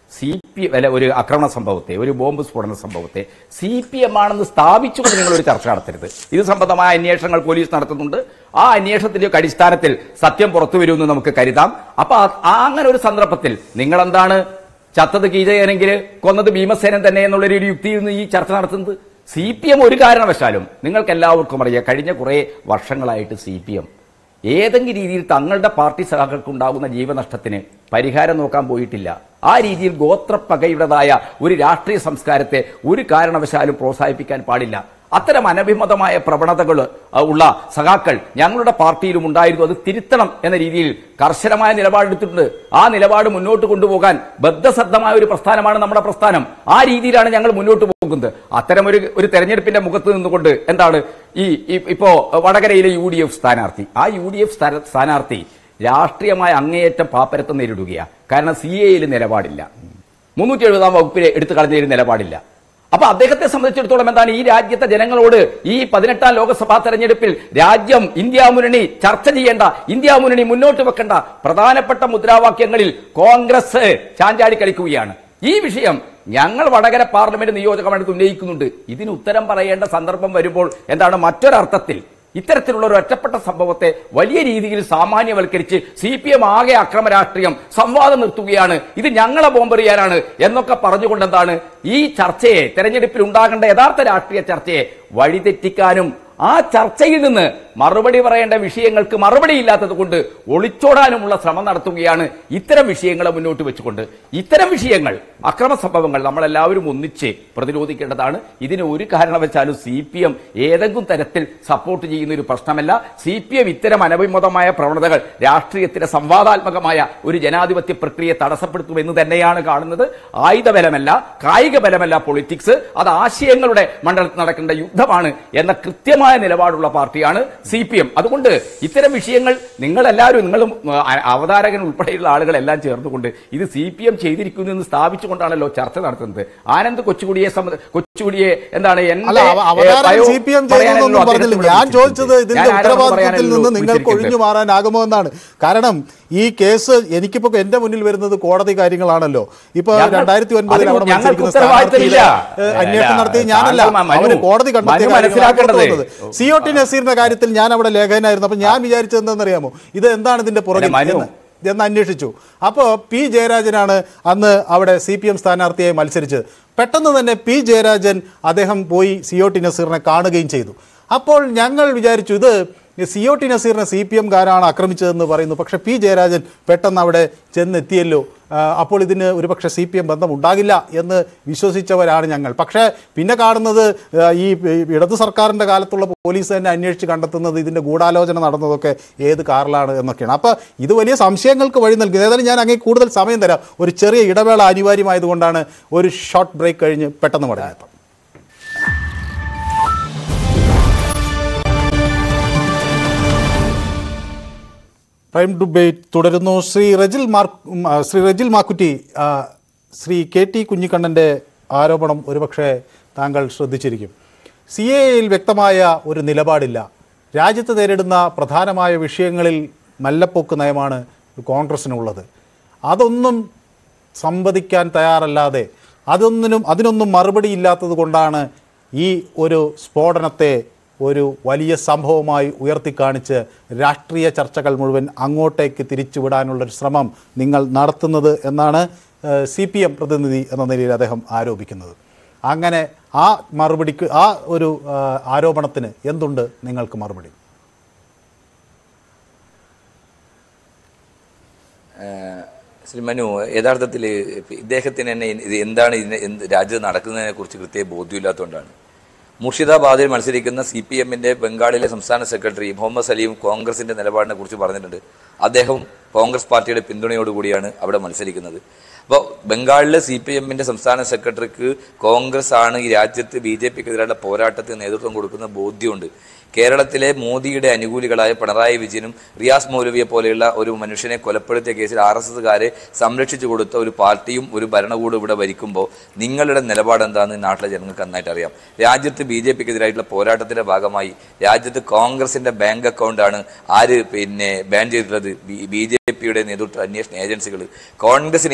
സി പി അല്ല ഒരു ആക്രമണ സംഭവത്തെ ഒരു ബോംബ് സ്ഫോടന സംഭവത്തെ സി പി എം ആണെന്ന് സ്ഥാപിച്ചുകൊണ്ട് നിങ്ങൾ ഒരു ചർച്ച നടത്തരുത് ഇത് സംബന്ധമായ അന്വേഷണങ്ങൾ പോലീസ് നടത്തുന്നുണ്ട് ആ അന്വേഷണത്തിന്റെ ഒക്കെ അടിസ്ഥാനത്തിൽ സത്യം പുറത്തു വരുമെന്ന് നമുക്ക് കരുതാം അപ്പൊ ആ- ആ അങ്ങനെ ഒരു സന്ദർഭത്തിൽ നിങ്ങൾ എന്താണ് ചത്തത് കീജയനെങ്കിൽ കൊന്നത് ഭീമസേനൻ തന്നെ എന്നുള്ളൊരു ഒരു യുക്തിയിൽ നിന്ന് ഈ ചർച്ച നടത്തുന്നത് സി പി എം ഒരു കാരണവശാലും നിങ്ങൾക്ക് എല്ലാവർക്കും അറിയാം കഴിഞ്ഞ കുറെ വർഷങ്ങളായിട്ട് സി പി എം ഏതെങ്കിലും രീതിയിൽ തങ്ങളുടെ പാർട്ടി സഖാക്കൾക്ക് ഉണ്ടാകുന്ന ജീവനഷ്ടത്തിന് പരിഹാരം നോക്കാൻ പോയിട്ടില്ല ആ രീതിയിൽ ഗോത്രപ്പകയുടേതായ ഒരു രാഷ്ട്രീയ സംസ്കാരത്തെ ഒരു കാരണവശാലും പ്രോത്സാഹിപ്പിക്കാൻ പാടില്ല അത്തരം അനഭിമതമായ പ്രവണതകൾ അഹ്, ഉള്ള സഖാക്കൾ ഞങ്ങളുടെ പാർട്ടിയിലും ഉണ്ടായിരുന്നു അത് തിരുത്തണം എന്ന രീതിയിൽ കർശനമായ നിലപാടെടുത്തിട്ടുണ്ട് ആ നിലപാട് മുന്നോട്ട് കൊണ്ടുപോകാൻ ബദ്ധശ്രദ്ധമായ ഒരു പ്രസ്ഥാനമാണ് നമ്മുടെ പ്രസ്ഥാനം ആ രീതിയിലാണ് ഞങ്ങൾ മുന്നോട്ട് പോകുന്നത് അത്തരം ഒരു ഒരു തെരഞ്ഞെടുപ്പിന്റെ മുഖത്ത് നിന്നുകൊണ്ട് എന്താണ് ഈ ഈ- ഇപ്പോ വടകരയിലെ യു ഡി എഫ് സ്ഥാനാർത്ഥി ആ യു ഡി എഫ് സ്ഥാനാർത്ഥി രാഷ്ട്രീയമായ അങ്ങേയറ്റം പാപ്പരത്വം നേരിടുകയാണ് കാരണം സി എയിൽ നിലപാടില്ല മുന്നൂറ്റി എഴുപതാം വകുപ്പിൽ എടുത്തു കളഞ്ഞതിൽ നിലപാടില്ല അപ്പൊ അദ്ദേഹത്തെ സംബന്ധിച്ചിടത്തോളം എന്താണ് ഈ രാജ്യത്തെ ജനങ്ങളോട് ഈ പതിനെട്ടാം ലോക്സഭാ തെരഞ്ഞെടുപ്പിൽ രാജ്യം ഇന്ത്യ മുന്നണി ചർച്ച ചെയ്യേണ്ട ഇന്ത്യ മുന്നണി മുന്നോട്ട് വെക്കേണ്ട പ്രധാനപ്പെട്ട മുദ്രാവാക്യങ്ങളിൽ കോൺഗ്രസ് ചാഞ്ചാടി കളിക്കുകയാണ് ഈ വിഷയം ഞങ്ങൾ വടകര പാർലമെന്റ് നിയോജക മണ്ഡലത്തിൽ ഉന്നയിക്കുന്നുണ്ട് ഇതിന് ഉത്തരം പറയേണ്ട സന്ദർഭം വരുമ്പോൾ എന്താണ് മറ്റൊരർത്ഥത്തിൽ ഇത്തരത്തിലുള്ള ഒരു ഒറ്റപ്പെട്ട സംഭവത്തെ വലിയ രീതിയിൽ സാമാന്യവൽക്കരിച്ച് സി പി എം ആകെ അക്രമ രാഷ്ട്രീയം സംവാദം നിർത്തുകയാണ് ഇത് ഞങ്ങളെ ബോംബെറിയാനാണ് എന്നൊക്കെ പറഞ്ഞുകൊണ്ട് എന്താണ് ഈ ചർച്ചയെ തെരഞ്ഞെടുപ്പിൽ ഉണ്ടാകേണ്ട യഥാർത്ഥ രാഷ്ട്രീയ ചർച്ചയെ വഴിതെറ്റിക്കാനും ആ ചർച്ചയിൽ നിന്ന് മറുപടി പറയേണ്ട വിഷയങ്ങൾക്ക് മറുപടി ഇല്ലാത്തത് കൊണ്ട് ഒളിച്ചോടാനുമുള്ള ശ്രമം നടത്തുകയാണ് ഇത്തരം വിഷയങ്ങളെ മുന്നോട്ട് വെച്ചുകൊണ്ട് ഇത്തരം വിഷയങ്ങൾ അക്രമ സംഭവങ്ങൾ നമ്മളെല്ലാവരും ഒന്നിച്ച് പ്രതിരോധിക്കേണ്ടതാണ് ഇതിന് ഒരു കാരണവശാലും സി പി എം ഏതെങ്കിലും തരത്തിൽ സപ്പോർട്ട് ചെയ്യുന്ന ഒരു പ്രശ്നമല്ല സി പി എം ഇത്തരം അനഭിമതമായ പ്രവണതകൾ രാഷ്ട്രീയത്തിന്റെ സംവാദാത്മകമായ ഒരു ജനാധിപത്യ പ്രക്രിയയെ തടസ്സപ്പെടുത്തുമെന്ന് തന്നെയാണ് കാണുന്നത് ആയുധ ബലമല്ല കായിക ബലമല്ല പൊളിറ്റിക്സ് അത് ആശയങ്ങളുടെ മണ്ഡലത്തിൽ നടക്കേണ്ട യുദ്ധമാണ് എന്ന കൃത്യമായ നിലപാടുള്ള പാർട്ടിയാണ് സി പി എം അതുകൊണ്ട് ഇത്തരം വിഷയങ്ങൾ നിങ്ങളെല്ലാവരും നിങ്ങളും ആ, അവതാരകൻ ഉൾപ്പെടെയുള്ള ആളുകളെല്ലാം ചേർന്നുകൊണ്ട് ഇത് സി പി എം ചെയ്തിരിക്കുന്നു എന്ന് സ്ഥാപിച്ചുകൊണ്ടാണല്ലോ ചർച്ച നടത്തുന്നത് ആനന്ദ് കൊച്ചുകുടിയെ സംബന്ധ കൊച്ചുകുടിയെ എന്താണ് എന്റെ, അല്ല അവ- ഏ, അവതാരം ബയോ സി പി എം പറയാനല്ലോ ചെയ്തതൊന്നും അദ്ദേഹത്തെ പറഞ്ഞില്ല ഇവിടെ ഞാൻ വിളിച്ചിരിക്കുന്നത്. ചോദിച്ചത് ഇതിന്റെ ഞാൻ ആരാണെന്ന് ഉത്തരവാദിത്വത്തിൽ പറയാനല്ലോ നിന്ന് നിങ്ങൾക്ക് വിളിച്ചിരിക്കുന്നത്. ഒഴിഞ്ഞു മാറാനാകുമോ എന്നാണ് കാരണം ഈ കേസ് എനിക്കിപ്പോ എന്റെ മുന്നിൽ വരുന്നത് കോടതി കാര്യങ്ങളാണല്ലോ ഇപ്പൊ ഞങ്ങൾ- രണ്ടായിരത്തി ഒൻപതിൽ അതിന് അവിടെ ഞങ്ങൾക്ക് മത്സരിക്കുന്ന ഉത്തരവാദിത്തമില്ല. സ്ഥാനാർത്ഥിയെ, ഏഹ്, അന്വേഷണം അല്ല, നടത്തിയ ഞാനല്ല താങ്കൾ മനു- അവര് കോടതി കണ്ടെത്തിയ മനു മനസ്സിലാക്കേണ്ടത്. സി ഒ ടി നസീറിന്റെ കാര്യത്തിൽ ഞാൻ അവിടെ ലേഖകനായിരുന്നു അപ്പൊ ഞാൻ വിചാരിച്ചത് എന്താണെന്നറിയാമോ ഇത് എന്താണ് ഇതിന്റെ പുറകിൽ അല്ല, മനു. എന്ന് എന്ന് അന്വേഷിച്ചു അപ്പോൾ പി ജയരാജനാണ് അന്ന് അവിടെ സി പി എം സ്ഥാനാർത്ഥിയായി മത്സരിച്ചത് പെട്ടെന്ന് തന്നെ പി ജയരാജൻ അദ്ദേഹം പോയി സി ഒ ടി നസീറിനെ കാണുകയും ചെയ്തു അപ്പോൾ ഞങ്ങൾ വിചാരിച്ചു ഇത് സി ഒ ടി നസീറിനെ സി പി എംകാരാണ് ആക്രമിച്ചതെന്ന് പറയുന്നു പക്ഷേ പി ജയരാജൻ പെട്ടെന്ന് അവിടെ ചെന്നെത്തിയല്ലോ ആ, അപ്പോൾ ഇതിന് ഒരുപക്ഷെ സി പി എം ബന്ധം ഉണ്ടാകില്ല എന്ന് വിശ്വസിച്ചവരാണ് ഞങ്ങൾ പക്ഷേ പിന്നെ കാണുന്നത് ആ, ഈ ഇടതു സർക്കാരിൻ്റെ കാലത്തുള്ള പോലീസ് തന്നെ അന്വേഷിച്ച് കണ്ടെത്തുന്നത് ഇതിൻ്റെ ഗൂഢാലോചന നടന്നതൊക്കെ ഏത് കാറിലാണ് എന്നൊക്കെയാണ് അപ്പോൾ ഇത് വലിയ സംശയങ്ങൾക്ക് വഴി നൽകുന്നത് ഏതായാലും ഞാൻ അങ്ങനെ കൂടുതൽ സമയം തരാം ഒരു ചെറിയ ഇടവേള അനിവാര്യമായതുകൊണ്ടാണ് ഒരു ഷോർട്ട് ബ്രേക്ക് കഴിഞ്ഞ് പെട്ടെന്ന് മടങ്ങിയത് പ്രൈം ഡിബേറ്റ് തുടരുന്നു ശ്രീ റജിൽ മാർ ഉം, ആ, ശ്രീ റജിൽ മാക്കുറ്റി ആ, ശ്രീ കെ ടി കുഞ്ഞിക്കണ്ണൻ്റെ ആരോപണം ഒരുപക്ഷെ താങ്കൾ ശ്രദ്ധിച്ചിരിക്കും സി എയിൽ വ്യക്തമായ ഒരു നിലപാടില്ല രാജ്യത്ത് നേരിടുന്ന പ്രധാനമായ വിഷയങ്ങളിൽ മല്ലപ്പൊക്ക് നയമാണ് കോൺഗ്രസ്സിനുള്ളത് അതൊന്നും സംവദിക്കാൻ തയ്യാറല്ലാതെ അതൊന്നിനും അതിനൊന്നും മറുപടി ഇല്ലാത്തത് കൊണ്ടാണ് ഈ ഒരു സ്ഫോടനത്തെ ഒരു വലിയ സംഭവമായി ഉയർത്തിക്കാണിച്ച് രാഷ്ട്രീയ ചർച്ചകൾ മുഴുവൻ അങ്ങോട്ടേക്ക് തിരിച്ചുവിടാനുള്ളൊരു ശ്രമം നിങ്ങൾ നടത്തുന്നത് എന്നാണ് സി പി എം പ്രതിനിധി എന്ന നിലയിൽ അദ്ദേഹം ആരോപിക്കുന്നത് അങ്ങനെ ആ മറുപടിക്ക് ആ ഒരു ആ, ആരോപണത്തിന് എന്തുണ്ട് നിങ്ങൾക്ക് മറുപടി ഏഹ് ശ്രീ മനു യഥാർത്ഥത്തിൽ ഇദ്ദേഹത്തിന് തന്നെ ഇത് എന്താണ് ഇതിന് എന്ത് രാജ്യത്ത് നടക്കുന്നതിനെ കുറിച്ച് കൃത്യ ബോധ്യമില്ലാത്തതുകൊണ്ടാണ് മുർഷിദാബാദിൽ മത്സരിക്കുന്ന സി പി എമ്മിന്റെ ബംഗാളിലെ സംസ്ഥാന സെക്രട്ടറി മുഹമ്മദ് സലീം കോൺഗ്രസിന്റെ നിലപാടിനെ കുറിച്ച് പറഞ്ഞിട്ടുണ്ട് അദ്ദേഹം കോൺഗ്രസ് പാർട്ടിയുടെ പിന്തുണയോടുകൂടിയാണ് അവിടെ മത്സരിക്കുന്നത് അപ്പോൾ ബംഗാളിലെ സി പി എമ്മിന്റെ സംസ്ഥാന സെക്രട്ടറിക്ക് കോൺഗ്രസ് ആണ് ഈ രാജ്യത്ത് ബി ജെ പിക്കെതിരായുള്ള പോരാട്ടത്തിന് നേതൃത്വം കൊടുക്കുന്ന ബോധ്യമുണ്ട് കേരളത്തിലെ മോദിയുടെ അനുകൂലികളായ പിണറായി വിജയനും റിയാസ് മൗലവിയെ പോലെയുള്ള ഒരു മനുഷ്യനെ കൊലപ്പെടുത്തിയ കേസിൽ ആർ എസ് എസുകാരെ സംരക്ഷിച്ചു കൊടുത്ത ഒരു പാർട്ടിയും ഒരു ഭരണകൂടം ഇവിടെ ഭരിക്കുമ്പോൾ നിങ്ങളുടെ നിലപാട് എന്താണെന്ന് നാട്ടിലെ ജനങ്ങൾക്ക് നന്നായിട്ട് അറിയാം രാജ്യത്ത് ബി ജെ പിക്കെതിരായിട്ടുള്ള പോരാട്ടത്തിന്റെ ഭാഗമായി രാജ്യത്ത് കോൺഗ്രസിന്റെ ബാങ്ക് അക്കൗണ്ടാണ് ആര് പിന്നെ ബാൻ ചെയ്തിട്ടുള്ളത് ബി ജെ പിയുടെ നേതൃത്വ അന്വേഷണ ഏജൻസികൾ കോൺഗ്രസിനെയാണ് എല്ലാ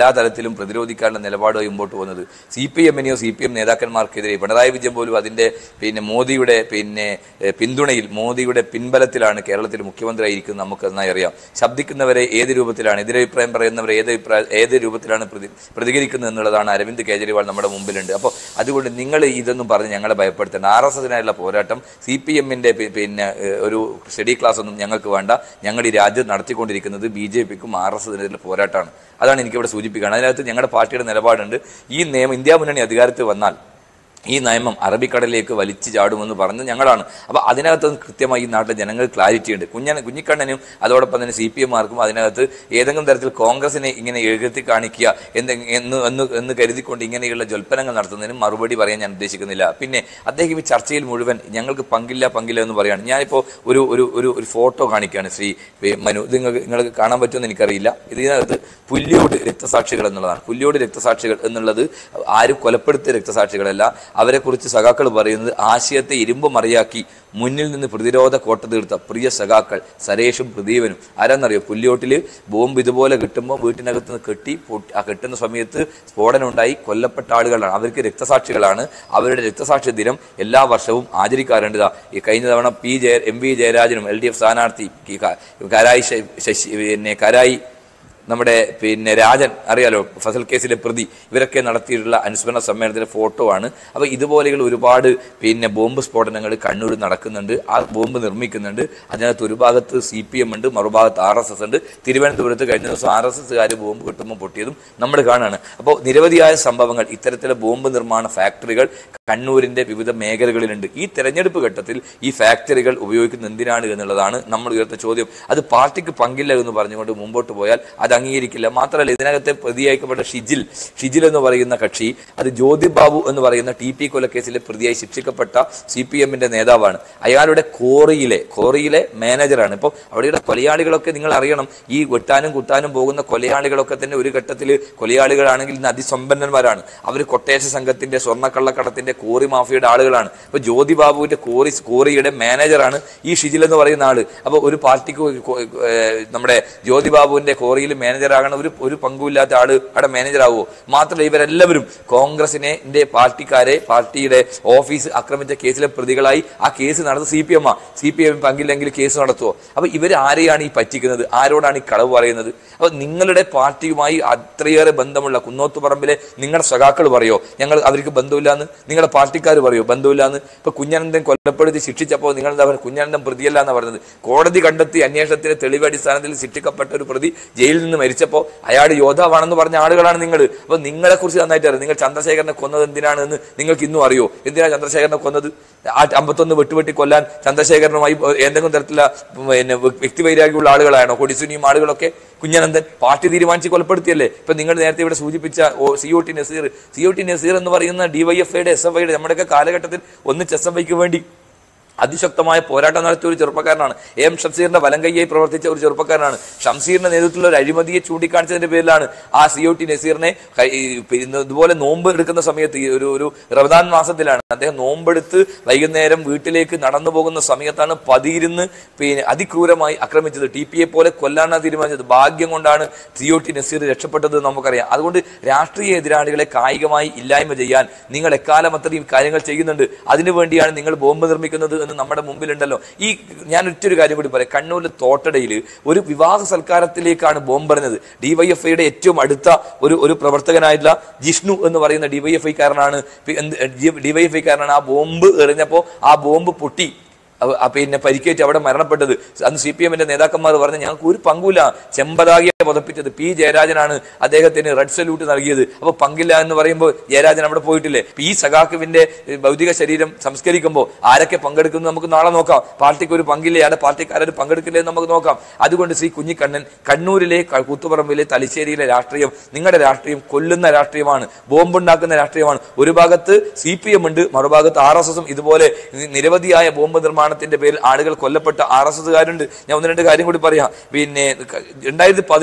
തലത്തിലും പ്രതിരോധിക്കാനുള്ള നിലപാടുമായി മുമ്പോട്ട് പോകുന്നത് സി പി എമ്മിനെയോ സി പി എം നേതാക്കന്മാർക്കെതിരെ പിണറായി വിജയൻ പോലും അതിന്റെ പിന്നെ മോദിയുടെ പിന്നെ ഏഹ്, പിന്തുണയിൽ മോദിയുടെ പിൻബലത്തിലാണ് കേരളത്തിൽ മുഖ്യമന്ത്രിയായിരിക്കുന്നത് നമുക്ക് നന്നായി അറിയാം ശബ്ദിക്കുന്നവരെ ഏത് രൂപത്തിലാണ് എതിരഭിപ്രായം പറയുന്നവരെ ഏത് അഭിപ്രായ ഏത് രൂപത്തിലാണ് പ്രതി പ്രതികരിക്കുന്നത് എന്നുള്ളതാണ് അരവിന്ദ് കെജ്രിവാൾ നമ്മുടെ മുമ്പിലുണ്ട് അപ്പോൾ അതുകൊണ്ട് നിങ്ങൾ ഇതൊന്നും പറഞ്ഞ് ഞങ്ങളെ ഭയപ്പെടുത്തേണ്ട ആർ എസ് എസിനായുള്ള പോരാട്ടം സി പി എമ്മിന്റെ പിന്നെ ഏഹ്, ഒരു സ്റ്റഡി ക്ലാസ് ഒന്നും ഞങ്ങൾക്ക് വേണ്ട ഞങ്ങൾ ഈ രാജ്യം നടത്തിക്കൊണ്ടിരിക്കുന്നത് ബി ജെ പിക്കും ആർ എസ് എസിനെതിരെ പോരാട്ടമാണ് അതാണ് എനിക്കിവിടെ സൂചിപ്പിക്കുകയാണ് അതിനകത്ത് ഞങ്ങളുടെ പാർട്ടിയുടെ നിലപാടുണ്ട് ഈ നിയമം ഇന്ത്യ മുന്നണി അധികാരത്തിൽ വന്നാൽ ഈ നിയമം അറബിക്കടലിലേക്ക് വലിച്ചു ചാടുമെന്ന് പറഞ്ഞ് ഞങ്ങളാണ് അപ്പോൾ അതിനകത്ത് കൃത്യമായി ഈ നാട്ടിലെ ജനങ്ങൾ ക്ലാരിറ്റി ഉണ്ട് കുഞ്ഞൻ കുഞ്ഞിക്കണ്ണനും അതോടൊപ്പം തന്നെ സി പി എമാർക്കും അതിനകത്ത് ഏതെങ്കിലും തരത്തിൽ കോൺഗ്രസിനെ ഇങ്ങനെ എഴുതി കാണിക്കുക എന്തെ എന്ന് എന്ന് എന്ന് കരുതിക്കൊണ്ട് ഇങ്ങനെയുള്ള ജ്വൽപ്പനങ്ങൾ നടത്തുന്നതിന് മറുപടി പറയാൻ ഞാൻ ഉദ്ദേശിക്കുന്നില്ല പിന്നെ അദ്ദേഹം ഈ ചർച്ചയിൽ മുഴുവൻ ഞങ്ങൾക്ക് പങ്കില്ല പങ്കില്ല എന്ന് പറയാണ് ഞാനിപ്പോൾ ഒരു ഒരു ഒരു ഒരു ഫോട്ടോ കാണിക്കുകയാണ് ശ്രീ വി- മനു ഇത് നിങ്ങൾക്ക് നിങ്ങൾക്ക് കാണാൻ പറ്റുമെന്ന് എനിക്കറിയില്ല ഇതിനകത്ത് പുല്ലിയോട് രക്തസാക്ഷികൾ എന്നുള്ളതാണ് പുല്ലിയോട് രക്തസാക്ഷികൾ എന്നുള്ളത് ആരും കൊലപ്പെടുത്തിയ രക്തസാക്ഷികളല്ല അവരെക്കുറിച്ച് സഖാക്കൾ പറയുന്നത് ആശയത്തെ ഇരുമ്പ് മറിയാക്കി മുന്നിൽ നിന്ന് പ്രതിരോധ കോട്ട തീർത്ത പ്രിയ സഖാക്കൾ സരേഷും പ്രദീപനും ആരാന്നറിയോ പുല്ലിയോട്ടിൽ ബോംബ് ഇതുപോലെ കിട്ടുമ്പോൾ വീട്ടിനകത്ത് നിന്ന് കെട്ടി പൊട്ടി- ആ കെട്ടുന്ന സമയത്ത് സ്ഫോടനം ഉണ്ടായി കൊല്ലപ്പെട്ട ആളുകളാണ് അവർക്ക് രക്തസാക്ഷികളാണ് അവരുടെ രക്തസാക്ഷി ദിനം എല്ലാ വർഷവും ആചരിക്കാറുണ്ട് ഇതാ ഈ കഴിഞ്ഞ തവണ പി ജയ എം വി ജയരാജനും എൽ ഡി എഫ് സ്ഥാനാർത്ഥി ഈ ക- കരായി ശ- ശശി പിന്നെ കരായി നമ്മുടെ പിന്നെ രാജൻ അറിയാലോ ഫസൽ കേസിലെ പ്രതി ഇവരൊക്കെ നടത്തിയിട്ടുള്ള അനുസ്മരണ സമ്മേളനത്തിലെ ഫോട്ടോ ആണ് അപ്പോൾ ഇതുപോലെയുള്ള ഒരുപാട് പിന്നെ ബോംബ് സ്ഫോടനങ്ങൾ കണ്ണൂർ നടക്കുന്നുണ്ട് ആ ബോംബ് നിർമ്മിക്കുന്നുണ്ട് അതിനകത്ത് ഒരു ഭാഗത്ത് സി പി എം ഉണ്ട് മറുഭാഗത്ത് ആർ എസ് എസ് ഉണ്ട് തിരുവനന്തപുരത്ത് കഴിഞ്ഞ ദിവസം ആർ എസ് എസ്സുകാർ ബോംബ് കിട്ടുമ്പോൾ പൊട്ടിയതും നമ്മൾ കാണാണ് അപ്പോൾ നിരവധിയായ സംഭവങ്ങൾ ഇത്തരത്തിലെ ബോംബ് നിർമ്മാണ ഫാക്ടറികൾ കണ്ണൂരിന്റെ വിവിധ മേഖലകളിലുണ്ട് ഈ തെരഞ്ഞെടുപ്പ് ഘട്ടത്തിൽ ഈ ഫാക്ടറികൾ ഉപയോഗിക്കുന്നത് എന്തിനാണ് എന്നുള്ളതാണ് നമ്മൾ ഉയർത്ത ചോദ്യം അത് പാർട്ടിക്ക് പങ്കില്ല എന്ന് പറഞ്ഞുകൊണ്ട് മുമ്പോട്ട് പോയാൽ അത് അംഗീകരിക്കില്ല മാത്രമല്ല ഇതിനകത്തെ പ്രതിയായിക്കപ്പെട്ട ഷിജിൽ ഷിജിൽ എന്ന് പറയുന്ന കക്ഷി അത് ജ്യോതി ബാബു എന്ന് പറയുന്ന ടി പി കൊലക്കേസിലെ പ്രതിയായി ശിക്ഷിക്കപ്പെട്ട സി പി എമ്മിന്റെ നേതാവാണ് അയാളുടെ കോറിയിലെ കോറിയിലെ മാനേജറാണ് ഇപ്പോൾ അവിടെയുള്ള കൊലയാളികളൊക്കെ നിങ്ങൾ അറിയണം ഈ വെട്ടാനും കുത്താനും പോകുന്ന കൊലയാളികളൊക്കെ തന്നെ ഒരു ഘട്ടത്തിൽ കൊലയാളികളാണെങ്കിൽ ഇന്ന് അതിസമ്പന്നന്മാരാണ് അവർ കൊട്ടേഷ സംഘത്തിന്റെ സ്വർണ്ണക്കള്ളക്കടത്തിന്റെ കോറി മാഫിയയുടെ ആളുകളാണ് ഇപ്പൊ ജ്യോതി ബാബുവിന്റെ കോറി കോറിയുടെ മാനേജറാണ് ഈ ഷിജിൽ എന്ന് പറയുന്ന ആള് അപ്പൊ ഒരു പാർട്ടിക്ക് ഒരു കോ- ഏഹ് നമ്മുടെ ജ്യോതി ബാബുവിന്റെ കോറിയിൽ മാനേജറാകണ ഒരു ഒരു പങ്കുമില്ലാത്ത ആള് അവിടെ മാനേജർ ആവുമോ മാത്രമല്ല ഇവരെല്ലാവരും കോൺഗ്രസിനെ ന്റെ പാർട്ടിക്കാരെ പാർട്ടിയുടെ ഓഫീസ് ആക്രമിച്ച കേസിലെ പ്രതികളായി ആ കേസ് നടന്നത് സി പി എം ആ സി പി എം പങ്കില്ലെങ്കിൽ കേസ് നടത്തുമോ അപ്പൊ ഇവർ ആരെയാണ് ഈ പറ്റിക്കുന്നത് ആരോടാണ് ഈ കളവ് പറയുന്നത് അപ്പൊ നിങ്ങളുടെ പാർട്ടിയുമായി അത്രയേറെ ബന്ധമുള്ള കുന്നോത്തുപറമ്പിലെ നിങ്ങളുടെ സഖാക്കൾ പറയോ ഞങ്ങൾ അവർക്ക് ബന്ധമില്ലാന്ന് നിങ്ങളുടെ പാർട്ടിക്കാർ പറയോ ബന്ധമില്ലാന്ന് ഇപ്പൊ കുഞ്ഞനന്തൻ കൊല്ലപ്പെടുത്തി ശിക്ഷിച്ചപ്പോൾ നിങ്ങൾ എന്താ പറയുക കുഞ്ഞനന്തൻ പ്രതിയല്ല എന്നാ പറഞ്ഞത് കോടതി കണ്ടെത്തി അന്വേഷണത്തിന്റെ തെളിവ് അടിസ്ഥാനത്തിൽ ശിക്ഷിക്കപ്പെട്ട ഒരു പ്രതി ജയിലിൽ നിന്ന് മരിച്ചപ്പോൾ അയാൾ യോദ്ധാവാണെന്ന് പറഞ്ഞ ആളുകളാണ് നിങ്ങൾ അപ്പൊ നിങ്ങളെ കുറിച്ച് നന്നായിട്ട് അറിയാം നിങ്ങൾ ചന്ദ്രശേഖരനെ കൊന്നത് എന്തിനാണെന്ന് നിങ്ങൾക്ക് ഇന്നും അറിയോ എന്തിനാണ് ചന്ദ്രശേഖരനെ കൊന്നത് ആ അമ്പത്തൊന്ന് വെട്ടുവെട്ടി കൊല്ലാൻ ചന്ദ്രശേഖരനുമായി ഏതെങ്കിലും തരത്തിലുള്ള പിന്നെ വ്യക്തിവൈരാഗ്യമുള്ള ആളുകളാണോ കൊടിസുനിയും ആളുകളൊക്കെ കുഞ്ഞനന്ദൻ പാർട്ടി തീരുമാനിച്ച് കൊലപ്പെടുത്തിയല്ലേ ഇപ്പൊ നിങ്ങൾ നേരത്തെ ഇവിടെ സൂചിപ്പിച്ച C O T Nazeer C O T Nazeer എന്ന് പറയുന്ന ഡിവൈഎഫ്ഐയുടെ എസ് എഫ് ഐയുടെ നമ്മുടെയൊക്കെ കാലഘട്ടത്തിൽ ഒന്നിച്ച് എസ് എഫ് ഐക്ക് വേണ്ടി അതിശക്തമായ പോരാട്ടം നടത്തിയ ഒരു ചെറുപ്പക്കാരനാണ് എം ഷംസീറിന്റെ വലം കൈയായി പ്രവർത്തിച്ച ഒരു ചെറുപ്പക്കാരനാണ് ഷംസീറിന്റെ നേതൃത്വത്തിലുള്ള ഒരു അഴിമതിയെ ചൂണ്ടിക്കാണിച്ചതിന്റെ പേരിലാണ് ആ സി ഒ ടി നസീറിനെ കൈ- ഈ പിന്നെ ഇതുപോലെ നോമ്പ് എടുക്കുന്ന സമയത്ത് ഈ ഒരു ഒരു റമദാൻ മാസത്തിലാണ് അദ്ദേഹം നോമ്പെടുത്ത് വൈകുന്നേരം വീട്ടിലേക്ക് നടന്നു പോകുന്ന സമയത്താണ് പതിയിരുന്ന് പിന്നെ അതിക്രൂരമായി ആക്രമിച്ചത് ടി പി എ പോലെ കൊല്ലാനാണ് തീരുമാനിച്ചത് ഭാഗ്യം കൊണ്ടാണ് സി ഒ ടി നസീർ രക്ഷപ്പെട്ടത് എന്ന് നമുക്കറിയാം അതുകൊണ്ട് രാഷ്ട്രീയ എതിരാളികളെ കായികമായി ഇല്ലായ്മ ചെയ്യാൻ നിങ്ങൾ എക്കാലം അത്രയും കാര്യങ്ങൾ ചെയ്യുന്നുണ്ട് അതിനു വേണ്ടിയാണ് നിങ്ങൾ ബോംബ് നിർമ്മിക്കുന്നത് എന്ന് നമ്മുടെ മുമ്പിലുണ്ടല്ലോ ഈ ഞാൻ ഒറ്റൊരു കാര്യം കൂടി പറയാം കണ്ണൂരിൽ തോട്ടടയിൽ ഒരു വിവാഹ സൽക്കാരത്തിലേക്കാണ് ബോംബ് എറിഞ്ഞത് ഡിവൈഎഫ്ഐയുടെ ഏറ്റവും അടുത്ത ഒരു ഒരു പ്രവർത്തകനായിട്ടുള്ള ജിഷ്ണു എന്ന് പറയുന്ന ഡിവൈഎഫ്ഐ കാരനാണ് ഡിവൈഎഫ്ഐ കാരനാണ് ആ ബോംബ് എറിഞ്ഞപ്പോൾ ആ ബോംബ് പൊട്ടി അവ- ആ പിന്നെ പരിക്കേറ്റ് അവിടെ മരണപ്പെട്ടത് അന്ന് സി പി എമ്മിന്റെ നേതാക്കന്മാർ പറഞ്ഞു ഞങ്ങൾക്ക് ഒരു പങ്കുമില്ല ചെമ്പതാകിയെ പതപ്പിച്ചത് പി ജയരാജനാണ് അദ്ദേഹത്തിന് റെഡ് സല്യൂട്ട് നൽകിയത് അപ്പൊ പങ്കില്ല എന്ന് പറയുമ്പോൾ ജയരാജൻ അവിടെ പോയിട്ടില്ലേ ഇപ്പൊ ഈ സഖാക്കുവിന്റെ ഏഹ്, ഭൗതിക ശരീരം സംസ്കരിക്കുമ്പോൾ ആരൊക്കെ പങ്കെടുക്കുന്നു നമുക്ക് നാളെ നോക്കാം പാർട്ടിക്ക് ഒരു പങ്കില്ലേ അവിടെ പാർട്ടിക്കാരും പങ്കെടുക്കില്ലേ എന്ന് നമുക്ക് നോക്കാം അതുകൊണ്ട് ശ്രീ കുഞ്ഞിക്കണ്ണൻ കണ്ണൂരിലെ ക- കൂത്തുപറമ്പിലെ തലശ്ശേരിയിലെ രാഷ്ട്രീയം നിങ്ങളുടെ രാഷ്ട്രീയം കൊല്ലുന്ന രാഷ്ട്രീയമാണ് ബോംബുണ്ടാക്കുന്ന രാഷ്ട്രീയമാണ് ഒരു ഭാഗത്ത് സി പി എം ഉണ്ട് മറുഭാഗത്ത് ആർ എസ് എസും ഇതുപോലെ നി- നിരവധിയായ ബോംബ് നിർമ്മാണത്തിന്റെ പേരിൽ ആളുകൾ കൊല്ലപ്പെട്ട ആർ എസ് എസുകാരുണ്ട് ഞാൻ ഒന്ന് രണ്ട് കാര്യം കൂടി പറയാം പിന്നെ ക- രണ്ടായിരത്തി പതിനഞ്ച്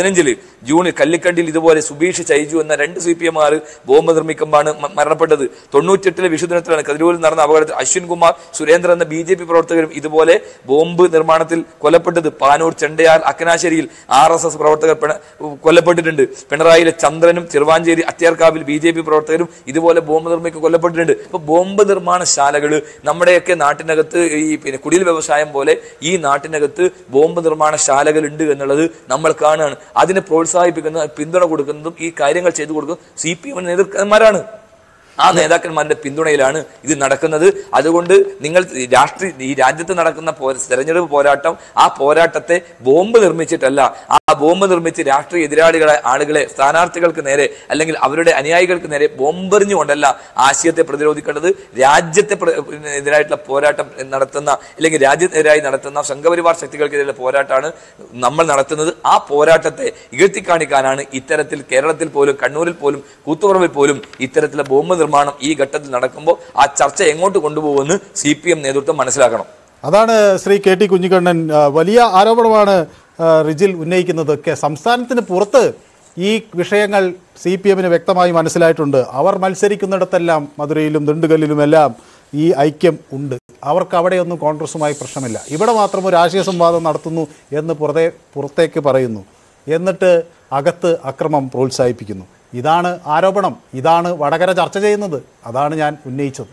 പതിനഞ്ചില് ജൂണിൽ കല്ലിക്കണ്ടിയിൽ ഇതുപോലെ സുബീഷ് ചൈജു എന്ന രണ്ട് സി പി എമാർ ബോംബ് നിർമ്മിക്കുമ്പോഴാണ് മ- മരണപ്പെട്ടത് തൊണ്ണൂറ്റെട്ടിലെ വിഷുദിനത്തിലാണ് കതിരൂരിൽ നടന്ന അപകടത്തിൽ അശ്വിൻ കുമാർ സുരേന്ദ്രൻ എന്ന ബി ജെ പി പ്രവർത്തകരും ഇതുപോലെ ബോംബ് നിർമ്മാണത്തിൽ കൊല്ലപ്പെട്ടത് പാനൂർ ചെണ്ടയാർ അക്കനാശ്ശേരിയിൽ ആർ എസ് എസ് പ്രവർത്തകർ പിണ- കൊല്ലപ്പെട്ടിട്ടുണ്ട് പിണറായിയിലെ ചന്ദ്രനും ചെറുവാഞ്ചേരി അത്യാർക്കാവിൽ ബി ജെ പി പ്രവർത്തകരും ഇതുപോലെ ബോംബ് നിർമ്മിക്കാൻ കൊല്ലപ്പെട്ടിട്ടുണ്ട് ഇപ്പൊ ബോംബ് നിർമ്മാണശാലകൾ നമ്മുടെയൊക്കെ നാട്ടിനകത്ത് ഈ പിന്നെ കുടിൽ വ്യവസായം പോലെ ഈ നാട്ടിനകത്ത് ബോംബ് നിർമ്മാണശാലകൾ ഉണ്ട് എന്നുള്ളത് നമ്മൾ കാണുകയാണ് അതിനെ പ്രോത്സാഹിപ്പിക്കുന്ന പിന്തുണ കൊടുക്കുന്നതും ഈ കാര്യങ്ങൾ ചെയ്തു കൊടുക്കുന്നതും സി പി എം നേതൃത്വന്മാരാണ് ആ നേതാക്കന്മാരുടെ പിന്തുണയിലാണ് ഇത് നടക്കുന്നത് അതുകൊണ്ട് നിങ്ങൾ ഈ രാഷ്ട്രീയ ഈ രാജ്യത്ത് നടക്കുന്ന പോ- തെരഞ്ഞെടുപ്പ് പോരാട്ടം ആ പോരാട്ടത്തെ ബോംബ് നിർമ്മിച്ചിട്ടല്ല ആ ബോംബ് നിർമ്മിച്ച് രാഷ്ട്രീയ എതിരാളികളെ ആളുകളെ സ്ഥാനാർത്ഥികൾക്ക് നേരെ അല്ലെങ്കിൽ അവരുടെ അനുയായികൾക്ക് നേരെ ബോംബെറിഞ്ഞുകൊണ്ടല്ല ആശയത്തെ പ്രതിരോധിക്കേണ്ടത് രാജ്യത്തെ പ്ര- പിന്നെ എതിരായിട്ടുള്ള പോരാട്ടം നടത്തുന്ന അല്ലെങ്കിൽ രാജ്യത്തിനെതിരായി നടത്തുന്ന സംഘപരിവാർ ശക്തികൾക്കെതിരെയുള്ള പോരാട്ടമാണ് നമ്മൾ നടത്തുന്നത് ആ പോരാട്ടത്തെ ഇകഴ്ത്തിക്കാണിക്കാനാണ് ഇത്തരത്തിൽ കേരളത്തിൽ പോലും കണ്ണൂരിൽ പോലും കൂത്തുപറമ്പിൽ പോലും ഇത്തരത്തിലുള്ള ബോംബ് നിർമ്മാണം ഈ ഘട്ടത്തിൽ നടക്കുമ്പോൾ ആ ചർച്ച എങ്ങോട്ട് കൊണ്ടുപോകുമെന്ന് സി പി എം നേതൃത്വം മനസ്സിലാക്കണം അതാണ് ശ്രീ കെ ടി കുഞ്ഞിക്കണ്ണൻ ആ, വലിയ ആരോപണമാണ് ആ, റിജിൽ ഉന്നയിക്കുന്നതൊക്കെ സംസ്ഥാനത്തിന് പുറത്ത് ഈ വിഷയങ്ങൾ സി പി എമ്മിന് വ്യക്തമായി മനസ്സിലായിട്ടുണ്ട് അവർ മത്സരിക്കുന്നിടത്തെല്ലാം മധുരയിലും ദിണ്ടുകല്ലിലുമെല്ലാം ഈ ഐക്യം ഉണ്ട് അവർക്ക് അവിടെയൊന്നും കോൺഗ്രസുമായി പ്രശ്നമില്ല ഇവിടെ മാത്രം ഒരു ആശയ സംവാദം നടത്തുന്നു എന്ന് പുറത്തെ പുറത്തേക്ക് പറയുന്നു എന്നിട്ട് അകത്ത് അക്രമം പ്രോത്സാഹിപ്പിക്കുന്നു ഇതാണ് ആരോപണം ഇതാണ് വടകര ചർച്ച ചെയ്യുന്നത് അതാണ് ഞാൻ ഉന്നയിച്ചത്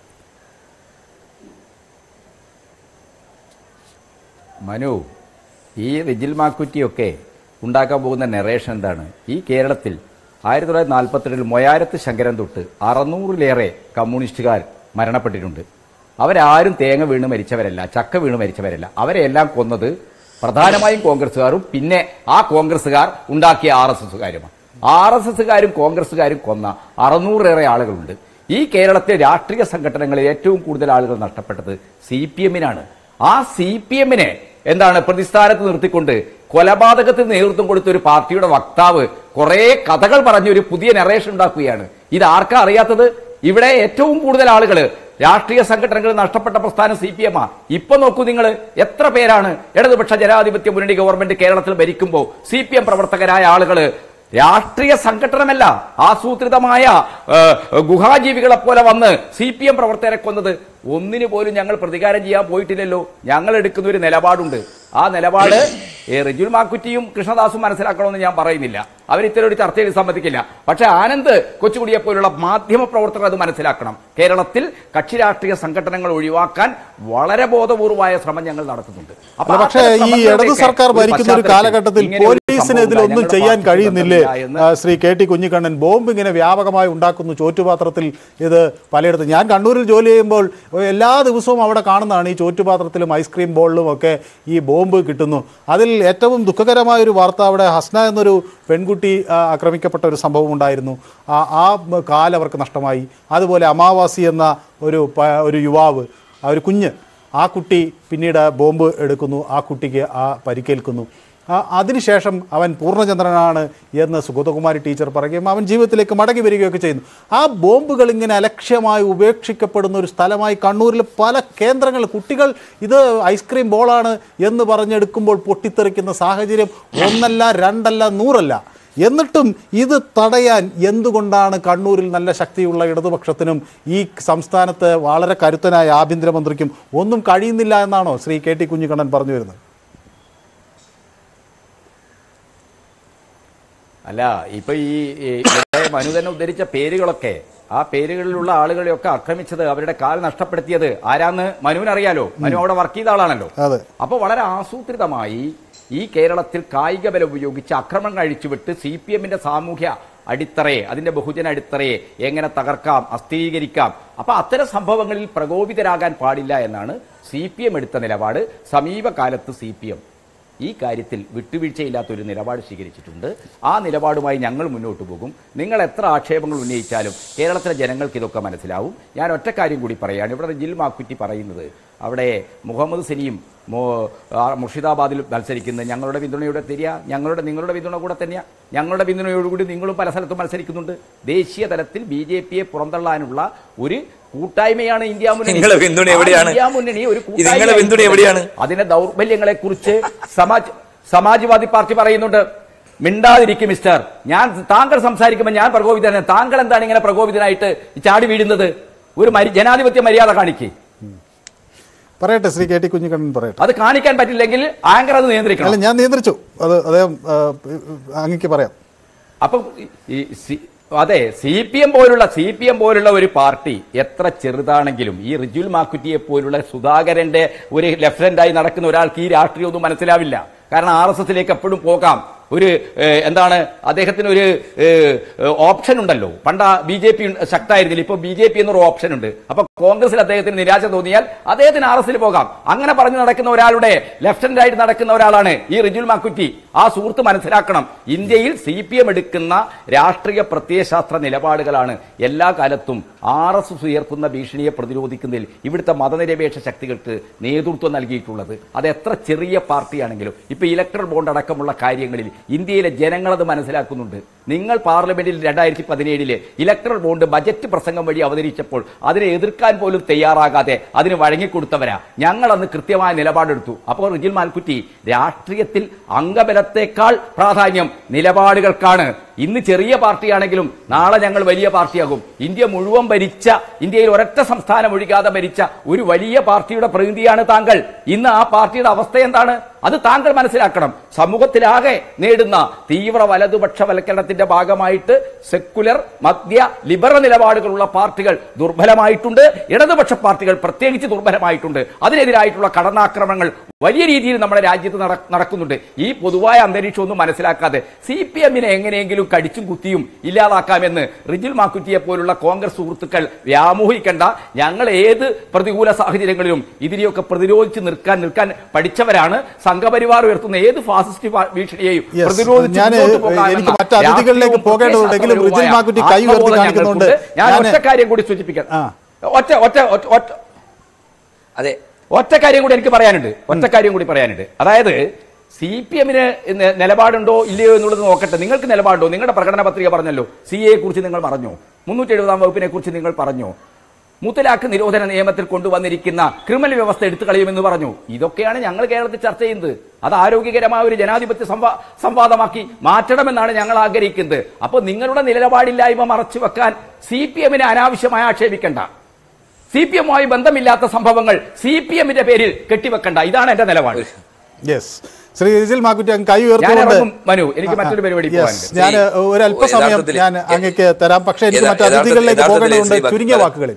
മനു ഈ റിജിൽ മാക്കുറ്റിയൊക്കെ ഉണ്ടാക്കാൻ പോകുന്ന നെറേഷൻ എന്താണ് ഈ കേരളത്തിൽ ആയിരത്തി തൊള്ളായിരത്തി നാൽപ്പത്തെട്ടിൽ മൊയാരത്ത് ശങ്കരൻ തൊട്ട് അറുന്നൂറിലേറെ കമ്മ്യൂണിസ്റ്റുകാർ മരണപ്പെട്ടിട്ടുണ്ട് അവരാരും തേങ്ങ വീണ് മരിച്ചവരല്ല ചക്ക വീണ് മരിച്ചവരല്ല അവരെല്ലാം കൊന്നത് പ്രധാനമായും കോൺഗ്രസ്സുകാരും പിന്നെ ആ കോൺഗ്രസ്സുകാർ ഉണ്ടാക്കിയ ആർ എസ് എസുകാരുമാണ് ആർ എസ് എസുകാരും കോൺഗ്രസ്സുകാരും കൊന്ന അറുന്നൂറിലേറെ ആളുകളുണ്ട് ഈ കേരളത്തിലെ രാഷ്ട്രീയ സംഘടനകളിൽ ഏറ്റവും കൂടുതൽ ആളുകൾ നഷ്ടപ്പെട്ടത് സി പി എമ്മിനാണ് ആ സി പി എമ്മിനെ എന്താണ് പ്രതിസ്ഥാനത്ത് നിർത്തിക്കൊണ്ട് കൊലപാതകത്തിന് നേതൃത്വം കൊടുത്ത ഒരു പാർട്ടിയുടെ വക്താവ് കുറെ കഥകൾ പറഞ്ഞ് ഒരു പുതിയ നറേഷൻ ഉണ്ടാക്കുകയാണ് ഇത് ആർക്കാ അറിയാത്തത് ഇവിടെ ഏറ്റവും കൂടുതൽ ആളുകൾ രാഷ്ട്രീയ സംഘടനകൾ നഷ്ടപ്പെട്ട പ്രസ്ഥാനം സി പി എം ആ ഇപ്പൊ നോക്കൂ നിങ്ങൾ എത്ര പേരാണ് ഇടതുപക്ഷ ജനാധിപത്യ മുന്നണി ഗവൺമെന്റ് കേരളത്തിൽ ഭരിക്കുമ്പോൾ സി പി എം പ്രവർത്തകരായ ആളുകള് രാഷ്ട്രീയ സംഘടനമല്ല ആസൂത്രിതമായ ഏ, ഗുഹാജീവികളെ പോലെ വന്ന് സി പി എം പ്രവർത്തകരെ കൊന്നത് ഒന്നിനു പോലും ഞങ്ങൾ പ്രതികാരം ചെയ്യാൻ പോയിട്ടില്ലല്ലോ ഞങ്ങൾ എടുക്കുന്ന ഒരു നിലപാടുണ്ട് ആ നിലപാട് ഏ, റിജുൽ മാക്കുറ്റിയും കൃഷ്ണദാസും മനസ്സിലാക്കണമെന്ന് ഞാൻ പറയുന്നില്ല അവർ ഇത്തരം ഒരു ചർച്ചയിൽ സമ്മതിക്കില്ല പക്ഷെ ആനന്ദ് കൊച്ചുകുടിയെ പോലുള്ള മാധ്യമ പ്രവർത്തകർ അത് മനസ്സിലാക്കണം കേരളത്തിൽ കക്ഷി രാഷ്ട്രീയ സംഘടനകൾ ഒഴിവാക്കാൻ വളരെ ബോധപൂർവമായ ശ്രമം ഞങ്ങൾ നടത്തുന്നുണ്ട് അപ്പൊ അല്ല, പക്ഷേ അത്തരം ഈ ഇടതു ശ്രമങ്ങളുടെയൊക്കെ സർക്കാർ ഒരു ഭരിക്കുന്ന ഒരു പശ്ചാത്തലത്തിൽ കാലഘട്ടത്തിൽ ഇങ്ങനെ ഒരു പോലീസിന് സംഭവം ഇതിലൊന്നും ഞങ്ങളുടെ ചെയ്യാൻ പാർട്ടിക്ക് കഴിയുന്നില്ലേ ബന്ധമില്ല എന്ന് ആ, Shri K T Kunhikannan bomb ഇങ്ങനെ വ്യാപകമായി ഉണ്ടാക്കുന്നു ചോറ്റുപാത്രത്തിൽ ഇത് പലയിടത്തും ഞാൻ കണ്ണൂരിൽ ജോലി ചെയ്യുമ്പോൾ എല്ലാ ദിവസവും അവിടെ കാണുന്നതാണ് ഈ ചോറ്റുപാത്രത്തിലും ഐസ്ക്രീം ബോളിലും ഒക്കെ ഈ ബോംബ് കിട്ടുന്നു അതിൽ ഏറ്റവും ദുഃഖകരമായ ഒരു വാർത്ത അവിടെ ഹസ്ന എന്നൊരു പെൺകുട്ടി ആ, ആക്രമിക്കപ്പെട്ട ഒരു സംഭവം ഉണ്ടായിരുന്നു ആ ആ കാൽ അവർക്ക് നഷ്ടമായി അതുപോലെ അമാവാസി എന്ന ഒരു പ- ഒരു യുവാവ് ആ ഒരു കുഞ്ഞ് ആ കുട്ടി പിന്നീട് ബോംബ് എടുക്കുന്നു ആ കുട്ടിക്ക് ആ പരിക്കേൽക്കുന്നു ആ, അതിനുശേഷം അവൻ പൂർണ്ണചന്ദ്രനാണ് എന്ന് സുഗതകുമാരി ടീച്ചർ പറയുകയും അവൻ ജീവിതത്തിലേക്ക് മടങ്ങി വരികയൊക്കെ ചെയ്യുന്നു ആ ബോംബുകൾ ഇങ്ങനെ അലക്ഷ്യമായി ഉപേക്ഷിക്കപ്പെടുന്ന ഒരു സ്ഥലമായി കണ്ണൂരിൽ പല കേന്ദ്രങ്ങൾ കുട്ടികൾ ഇത് ഐസ്ക്രീം ബോളാണ് എന്ന് പറഞ്ഞെടുക്കുമ്പോൾ പൊട്ടിത്തെറിക്കുന്ന സാഹചര്യം ഒന്നല്ല രണ്ടല്ല നൂറല്ല എന്നിട്ടും ഇത് തടയാൻ എന്തുകൊണ്ടാണ് കണ്ണൂരിൽ നല്ല ശക്തിയുള്ള ഇടതുപക്ഷത്തിനും ഈ സംസ്ഥാനത്ത് വളരെ കരുത്തനായ ആഭ്യന്തരമന്ത്രിക്കും ഒന്നും കഴിയുന്നില്ല എന്നാണോ ശ്രീ കെ ടി കുഞ്ഞിക്കണ്ണൻ പറഞ്ഞു വരുന്നത് അല്ല ഇപ്പൊ ഈ ഈ ഇവിടെ മനു തന്നെ ഉദ്ധരിച്ച പേരുകളൊക്കെ ആ പേരുകളിലുള്ള ആളുകളെയൊക്കെ ആക്രമിച്ചത് അവരുടെ കാൽ നഷ്ടപ്പെടുത്തിയത് ആരാന്ന് മനുവിന് അറിയാലോ മനു അവിടെ വർക്ക് ചെയ്ത ആളാണല്ലോ അതെ അപ്പൊ വളരെ ആസൂത്രിതമായി ഈ കേരളത്തിൽ കായിക ബലം ഉപയോഗിച്ച് അക്രമം കഴിച്ചുവിട്ട് സി പി എമ്മിന്റെ സാമൂഹ്യ അടിത്തറയെ അതിന്റെ ബഹുജന അടിത്തറയെ എങ്ങനെ തകർക്കാം അസ്ഥിരീകരിക്കാം അപ്പൊ അത്തരം സംഭവങ്ങളിൽ പ്രകോപിതരാകാൻ പാടില്ല എന്നാണ് സി പി എം എടുത്ത നിലപാട് സമീപകാലത്ത് സി പി എം ഈ കാര്യത്തിൽ വിട്ടുവീഴ്ചയില്ലാത്ത ഒരു നിലപാട് സ്വീകരിച്ചിട്ടുണ്ട് ആ നിലപാടുമായി ഞങ്ങൾ മുന്നോട്ട് പോകും നിങ്ങൾ എത്ര ആക്ഷേപങ്ങൾ ഉന്നയിച്ചാലും കേരളത്തിലെ ജനങ്ങൾക്ക് ഇതൊക്കെ മനസ്സിലാവും ഞാൻ ഒറ്റ കാര്യം കൂടി പറയുകയാണ് ഇവിടെ ജിൽ മാക്കുറ്റി പറയുന്നത് അവിടെ മുഹമ്മദ് സലീം മോ ആ, മുർഷിദാബാദിൽ മത്സരിക്കുന്നത് ഞങ്ങളുടെ പിന്തുണയോടെ തരിക ഞങ്ങളുടെ നിങ്ങളുടെ പിന്തുണ കൂടെ തന്നെയാണ് ഞങ്ങളുടെ പിന്തുണയോടുകൂടി നിങ്ങളും പല സ്ഥലത്തും മത്സരിക്കുന്നുണ്ട് ദേശീയ തലത്തിൽ ബി ജെ പിയെ പുറന്തള്ളാനുള്ള ഒരു കൂട്ടായ്മയാണ് ഇന്ത്യ മുന്നണി നിങ്ങളെ പിന്തുണ ആ എവിടെയാണ്? ഇന്ത്യ മുന്നണി ഒരു ഇത് നിങ്ങളെ പിന്തുണ കൂട്ടായ്മയായി എവിടെയാണ്? അതിന്റെ ദൗർബല്യങ്ങളെ കുറിച്ച് സമാജ് സമാജ്വാദി പാർട്ടി പറയുന്നുണ്ട് മിണ്ടാതിരിക്കും മിസ്റ്റർ ഞാൻ താങ്കൾ സംസാരിക്കുമ്പോൾ ഞാൻ പ്രകോപിതനാണ് താങ്കൾ എന്താണ് ഇങ്ങനെ പ്രകോപിതനായിട്ട് ചാടി വീഴുന്നത് ഒരു മരി- ജനാധിപത്യ മര്യാദ കാണിക്കേ പറയട്ടെ ശ്രീ കെ ടി കുഞ്ഞിക്കണ്ണൻ പറയട്ടെ അത് കാണിക്കാൻ പറ്റില്ലെങ്കിൽ ആങ്കർ അത് നിയന്ത്രിക്കണം അല്ല ഞാൻ നിയന്ത്രിച്ചു അത് അദ്ദേഹം ആ, അങ്ങക്ക് പറയാം അപ്പം ഈ സി- അതെ സി പി എം പോലുള്ള സി പി എം പോലുള്ള ഒരു പാർട്ടി എത്ര ചെറുതാണെങ്കിലും ഈ റിജുൽ മാക്കുറ്റിയെ പോലുള്ള സുധാകരന്റെ ഒരു ലെഫ്റ്റനന്റായി നടക്കുന്ന ഒരാൾക്ക് ഈ രാഷ്ട്രീയം ഒന്നും മനസ്സിലാവില്ല കാരണം ആർ എസ് എസിലേക്ക് എപ്പോഴും പോകാം ഒരു ഏഹ്, എന്താണ് അദ്ദേഹത്തിന് ഒരു ഏഹ്, ഓപ്ഷൻ ഉണ്ടല്ലോ പണ്ട് ബി ജെ പി ശക്തമായിരുന്നില്ല ഇപ്പോൾ ബി ജെ പി എന്നൊരു ഓപ്ഷൻ ഉണ്ട് അപ്പൊ കോൺഗ്രസിൽ അദ്ദേഹത്തിന് നിരാശ തോന്നിയാൽ അദ്ദേഹത്തിന് ആർ എസിൽ പോകാം അങ്ങനെ പറഞ്ഞു നടക്കുന്ന ഒരാളുടെ ലെഫ്റ്റനന്റ് ആയിട്ട് നടക്കുന്ന ഒരാളാണ് ഈ റിജുൽ മാക്കുറ്റി ആ സുഹൃത്ത് മനസ്സിലാക്കണം ഇന്ത്യയിൽ സി പി എം എടുക്കുന്ന രാഷ്ട്രീയ പ്രത്യയശാസ്ത്ര നിലപാടുകളാണ് എല്ലാ കാലത്തും ആർ എസ് എസ് ഉയർത്തുന്ന ഭീഷണിയെ പ്രതിരോധിക്കുന്നതിൽ ഇവിടുത്തെ മതനിരപേക്ഷ ശക്തികൾക്ക് നേതൃത്വം നൽകിയിട്ടുള്ളത് അത് എത്ര ചെറിയ പാർട്ടിയാണെങ്കിലും ഇപ്പൊ ഇലക്ട്രൽ ബോണ്ട് അടക്കമുള്ള കാര്യങ്ങളിൽ ഇന്ത്യയിലെ ജനങ്ങളത് മനസ്സിലാക്കുന്നുണ്ട് നിങ്ങൾ പാർലമെന്റിൽ രണ്ടായിരത്തി പതിനേഴില് ഇലക്ട്രൽ ബോണ്ട് ബജറ്റ് പ്രസംഗം വഴി അവതരിച്ചപ്പോൾ അതിനെ എതിർക്കാൻ പോലും തയ്യാറാകാതെ അതിന് വഴങ്ങിക്കൊടുത്തവരാ ഞങ്ങൾ അന്ന് കൃത്യമായ നിലപാടെടുത്തു അപ്പോൾ റിജിൽ മാൽക്കുറ്റി രാഷ്ട്രീയത്തിൽ അംഗബലത്തേക്കാൾ പ്രാധാന്യം നിലപാടുകൾക്കാണ് ഇന്ന് ചെറിയ പാർട്ടിയാണെങ്കിലും നാളെ ഞങ്ങൾ വലിയ പാർട്ടിയാകും ഇന്ത്യ മുഴുവൻ ഭരിച്ച ഇന്ത്യയിൽ ഒരൊറ്റ സംസ്ഥാനം ഒഴികാതെ ഭരിച്ച ഒരു വലിയ പാർട്ടിയുടെ പ്രതിനിധിയാണ് താങ്കൾ ഇന്ന് ആ പാർട്ടിയുടെ അവസ്ഥ എന്താണ് അത് താങ്കൾ മനസ്സിലാക്കണം സമൂഹത്തിലാകെ നേടുന്ന തീവ്ര വലതുപക്ഷവൽക്കരണത്തിന്റെ ഭാഗമായിട്ട് സെക്കുലർ മധ്യ ലിബറൽ നിലപാടുകളുള്ള പാർട്ടികൾ ദുർബലമായിട്ടുണ്ട് ഇടതുപക്ഷ പാർട്ടികൾ പ്രത്യേകിച്ച് ദുർബലമായിട്ടുണ്ട് അതിനെതിരായിട്ടുള്ള കടന്നാക്രമണങ്ങൾ വലിയ രീതിയിൽ നമ്മുടെ രാജ്യത്ത് നട- നടക്കുന്നുണ്ട് ഈ പൊതുവായ അന്തരീക്ഷം ഒന്നും മനസ്സിലാക്കാതെ സി പി എമ്മിനെ എങ്ങനെയെങ്കിലും കടിച്ചും കുത്തിയും ഇല്ലാതാക്കാമെന്ന് റിജിൽ മാക്കുറ്റിയെ പോലുള്ള കോൺഗ്രസ് സുഹൃത്തുക്കൾ വ്യാമോഹിക്കേണ്ട ഞങ്ങൾ ഏത് പ്രതികൂല സാഹചര്യങ്ങളിലും ഇതിനെയൊക്കെ പ്രതിരോധിച്ച് നിൽക്കാൻ നിൽക്കാൻ പഠിച്ചവരാണ് സംഘപരിവാർ ഉയർത്തുന്ന ഏത് ഫാസിസ്റ്റ് പാ- ഭീഷണിയെയും Yes. പ്രതിരോധിച്ച് ഞാന് മുന്നോട്ട് പോകാമെന്ന എനിക്ക് മറ്റ് അതിഥികളിലേക്ക് രാഷ്ട്രീയവും പോകേണ്ടതുണ്ടെങ്കിലും റിജിൽ പ്രത്യയശാസ്ത്രപരവുമായ മാക്കുറ്റി കൈ ഉയർത്തി ആത്മബോധം കാണിക്കുന്നുണ്ട്. ഞങ്ങൾക്കുണ്ട്. ഞാൻ ഞാന് ഒറ്റ കാര്യം കൂടി സൂചിപ്പിക്കാം ആ. ഒറ്റ ഒറ്റ ഒറ്റ ഒറ്റ അതെ ഒറ്റ കാര്യം കൂടി എനിക്ക് പറയാനുണ്ട് ഒറ്റ കാര്യം കൂടി പറയാനുണ്ട് അതായത് സി പി എമ്മിന് നിലപാടുണ്ടോ ഇല്ലയോ എന്നുള്ളത് നോക്കട്ടെ നിങ്ങൾക്ക് നിലപാടുണ്ടോ നിങ്ങളുടെ പ്രകടന പത്രിക പറഞ്ഞല്ലോ സി എയെ കുറിച്ച് നിങ്ങൾ പറഞ്ഞോ മുന്നൂറ്റി എഴുപതാം വകുപ്പിനെ കുറിച്ച് നിങ്ങൾ പറഞ്ഞോ മുത്തലാഖ് നിരോധന നിയമത്തിൽ കൊണ്ടുവന്നിരിക്കുന്ന ക്രിമിനൽ വ്യവസ്ഥ എടുത്തു കളയുമെന്ന് പറഞ്ഞു ഇതൊക്കെയാണ് ഞങ്ങൾ കേരളത്തിൽ ചർച്ച ചെയ്യുന്നത് അത് ആരോഗ്യകരമായ ഒരു ജനാധിപത്യ സംവാ സംവാദമാക്കി മാറ്റണമെന്നാണ് ഞങ്ങൾ ആഗ്രഹിക്കുന്നത് അപ്പോൾ നിങ്ങളുടെ നിലപാടില്ലായ്മ മറച്ചു വെക്കാൻ സി പി എമ്മിനെ അനാവശ്യമായി ആക്ഷേപിക്കേണ്ട സി പി എമ്മുമായി ബന്ധമില്ലാത്ത സംഭവങ്ങൾ സി പി എമ്മിന്റെ പേരിൽ കെട്ടിവെക്കണ്ട ഇതാണ് എന്റെ നിലപാട് യെസ് ശ്രീ റിജിൽ മാക്കുറ്റി അങ്ങ് കൈ ഞാൻ ഉയർത്തിക്കൊണ്ട് ഇറങ്ങും മനു എനിക്ക് മറ്റൊരു പരിപാടി Yes. പോകാനുണ്ട് ഞാൻ ഒരു അല്പസമയം യഥാർത്ഥത്തിൽ- ഞാൻ അങ്ങക്ക് തരാം പക്ഷേ എനിക്ക് യഥാ- മറ്റു അതിഥികളിലേക്ക് യഥാർത്ഥത്തിൽ പോകേണ്ടതുണ്ട് ശ്രീ ഭക്തൻ- ചുരുങ്ങിയ വാക്കുകളിൽ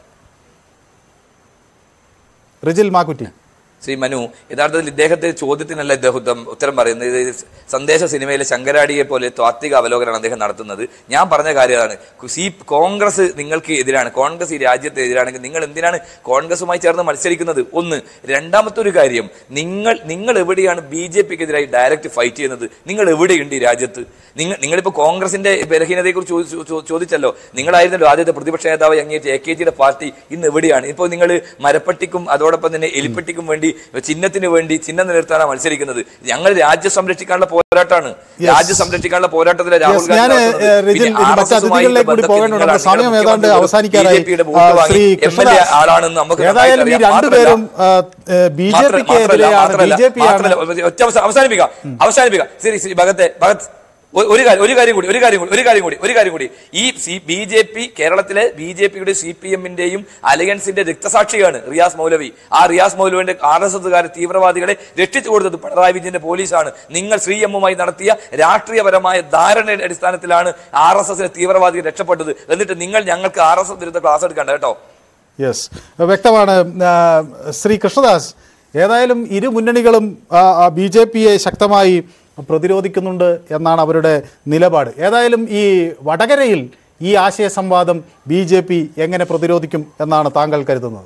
റിജിൽ മാക്കുറ്റി ശ്രീ മനു യഥാർത്ഥത്തിൽ ഇദ്ദേഹത്തെ ചോദ്യത്തിനല്ല ഇദ്ദേഹം ഉത്തം- ഉത്തരം പറയുന്നത് ഇത് സന്ദേശ സിനിമയിലെ ശങ്കരാടിയെ പോലെ താത്വിക അവലോകനമാണ് അദ്ദേഹം നടത്തുന്നത് ഞാൻ പറഞ്ഞ കാര്യമാണ് സി കോൺഗ്രസ് നിങ്ങൾക്ക് എതിരാണ് കോൺഗ്രസ് ഈ രാജ്യത്തെ എതിരാണെങ്കിൽ നിങ്ങൾ എന്തിനാണ് കോൺഗ്രസുമായി ചേർന്ന് മത്സരിക്കുന്നത് ഒന്ന് രണ്ടാമത്തെ ഒരു കാര്യം നിങ്ങൾ നിങ്ങൾ എവിടെയാണ് ബി ജെ പിക്ക് എതിരായി ഡയറക്റ്റ് ഫൈറ്റ് ചെയ്യുന്നത് നിങ്ങൾ എവിടെയുണ്ട് ഈ രാജ്യത്ത് നിങ്ങൾ നിങ്ങളിപ്പോൾ കോൺഗ്രസിന്റെ ബലഹീനതയെ കുറിച്ച് ചോദിച്ചു- ചോ- ചോദിച്ചല്ലോ നിങ്ങളായിരുന്നല്ലോ ആദ്യത്തെ പ്രതിപക്ഷ നേതാവ് അംഗീകരിച്ച എ കെ ജിയുടെ പാർട്ടി ഇന്ന് എവിടെയാണ് ഇപ്പോൾ നിങ്ങൾ മരപ്പട്ടിക്കും അതോടൊപ്പം തന്നെ എലിപ്പെട്ടിക്കും വേണ്ടി ചിഹ്നത്തിന് വേണ്ടി ചിഹ്നം നിലനിർത്താനാണ് മത്സരിക്കുന്നത് ഞങ്ങൾ രാജ്യം സംരക്ഷിക്കാനുള്ള പോരാട്ടമാണ് രാജ്യം സംരക്ഷിക്കാനുള്ള പോരാട്ടത്തിലെ രാഹുൽ Yes, ഞാന്, നടത്തുന്നത്. ഏഹ്, റിജിൽ, പിന്നെ ഇനി മറ്റ് RSS ഉമായി അതിഥികളിലേക്ക് കൂടി ബന്ധത്തിൽ പോകേണ്ടതുണ്ട്. നിങ്ങളാണ് സമയം നിങ്ങളുടെ ഏതാണ്ട് മുഖ്യമന്ത്രി അവസാനിക്കാറായി. BJP യുടെ ആ, വോട്ട് വാങ്ങി ശ്രീ MLA കൃഷ്ണദാസ്, ആളാണെന്ന് നമുക്ക് ഏതായാലും ഈ നന്നായിട്ട് അറിയാം. രണ്ടുപേരും മാത്രമല്ല- ബി ജെ മാത്രമല്ല- പിക്ക് എതിരെയാണ് ബി മാത്രമല്ല- ജെ പി ആണ് മാത്രമല്ല, ഒറ്റ അവസ- അവസാനിപ്പിക്കാം അവസാനിപ്പിക്കാം ശരി ശ്രീ ഭഗത്തെ ഭഗത് ഒ- ഒരു കാര്യം ഒരു കാര്യം കൂടി ഒരു കാര്യം കൂടി ഒരു കാര്യം കൂടി ഒരു കാര്യം കൂടി ഈ സി ബി ജെ പി കേരളത്തിലെ ബി ജെ പിയുടെ സി പി എമ്മിന്റെയും അലയൻസിന്റെ രക്തസാക്ഷിയാണ് റിയാസ് മൗലവി ആ റിയാസ് മൗലവിന്റെ ആർ എസ് എസുകാരെ തീവ്രവാദികളെ രക്ഷിച്ചു കൊടുത്തത് പിണറായി വിജയന്റെ പോലീസാണ് നിങ്ങൾ ശ്രീ എമ്മുമായി നടത്തിയ രാഷ്ട്രീയപരമായ ധാരണയുടെ അടിസ്ഥാനത്തിലാണ് ആർ എസ് എസിലെ തീവ്രവാദികൾ രക്ഷപ്പെട്ടത് എന്നിട്ട് നിങ്ങൾ ഞങ്ങൾക്ക് ആർ എസ് എസ് വിരുദ്ധ ക്ലാസ് എടുക്കണ്ട കേട്ടോ യെസ് വ്യക്തമാണ് ആ, ശ്രീ കൃഷ്ണദാസ് ഏതായാലും ഇരു മുന്നണികളും ബി ജെ പിയെ ശക്തമായി പ്രതിരോധിക്കുന്നുണ്ട് എന്നാണ് അവരുടെ നിലപാട് ഏതായാലും ഈ വടകരയിൽ ഈ ആശയ സംവാദം ബി ജെ പി എങ്ങനെ പ്രതിരോധിക്കും എന്നാണ് താങ്കൾ കരുതുന്നത്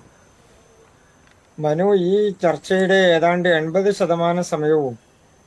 മനു ഈ ചർച്ചയുടെ ഏതാണ്ട് എൺപത് ശതമാനം സമയവും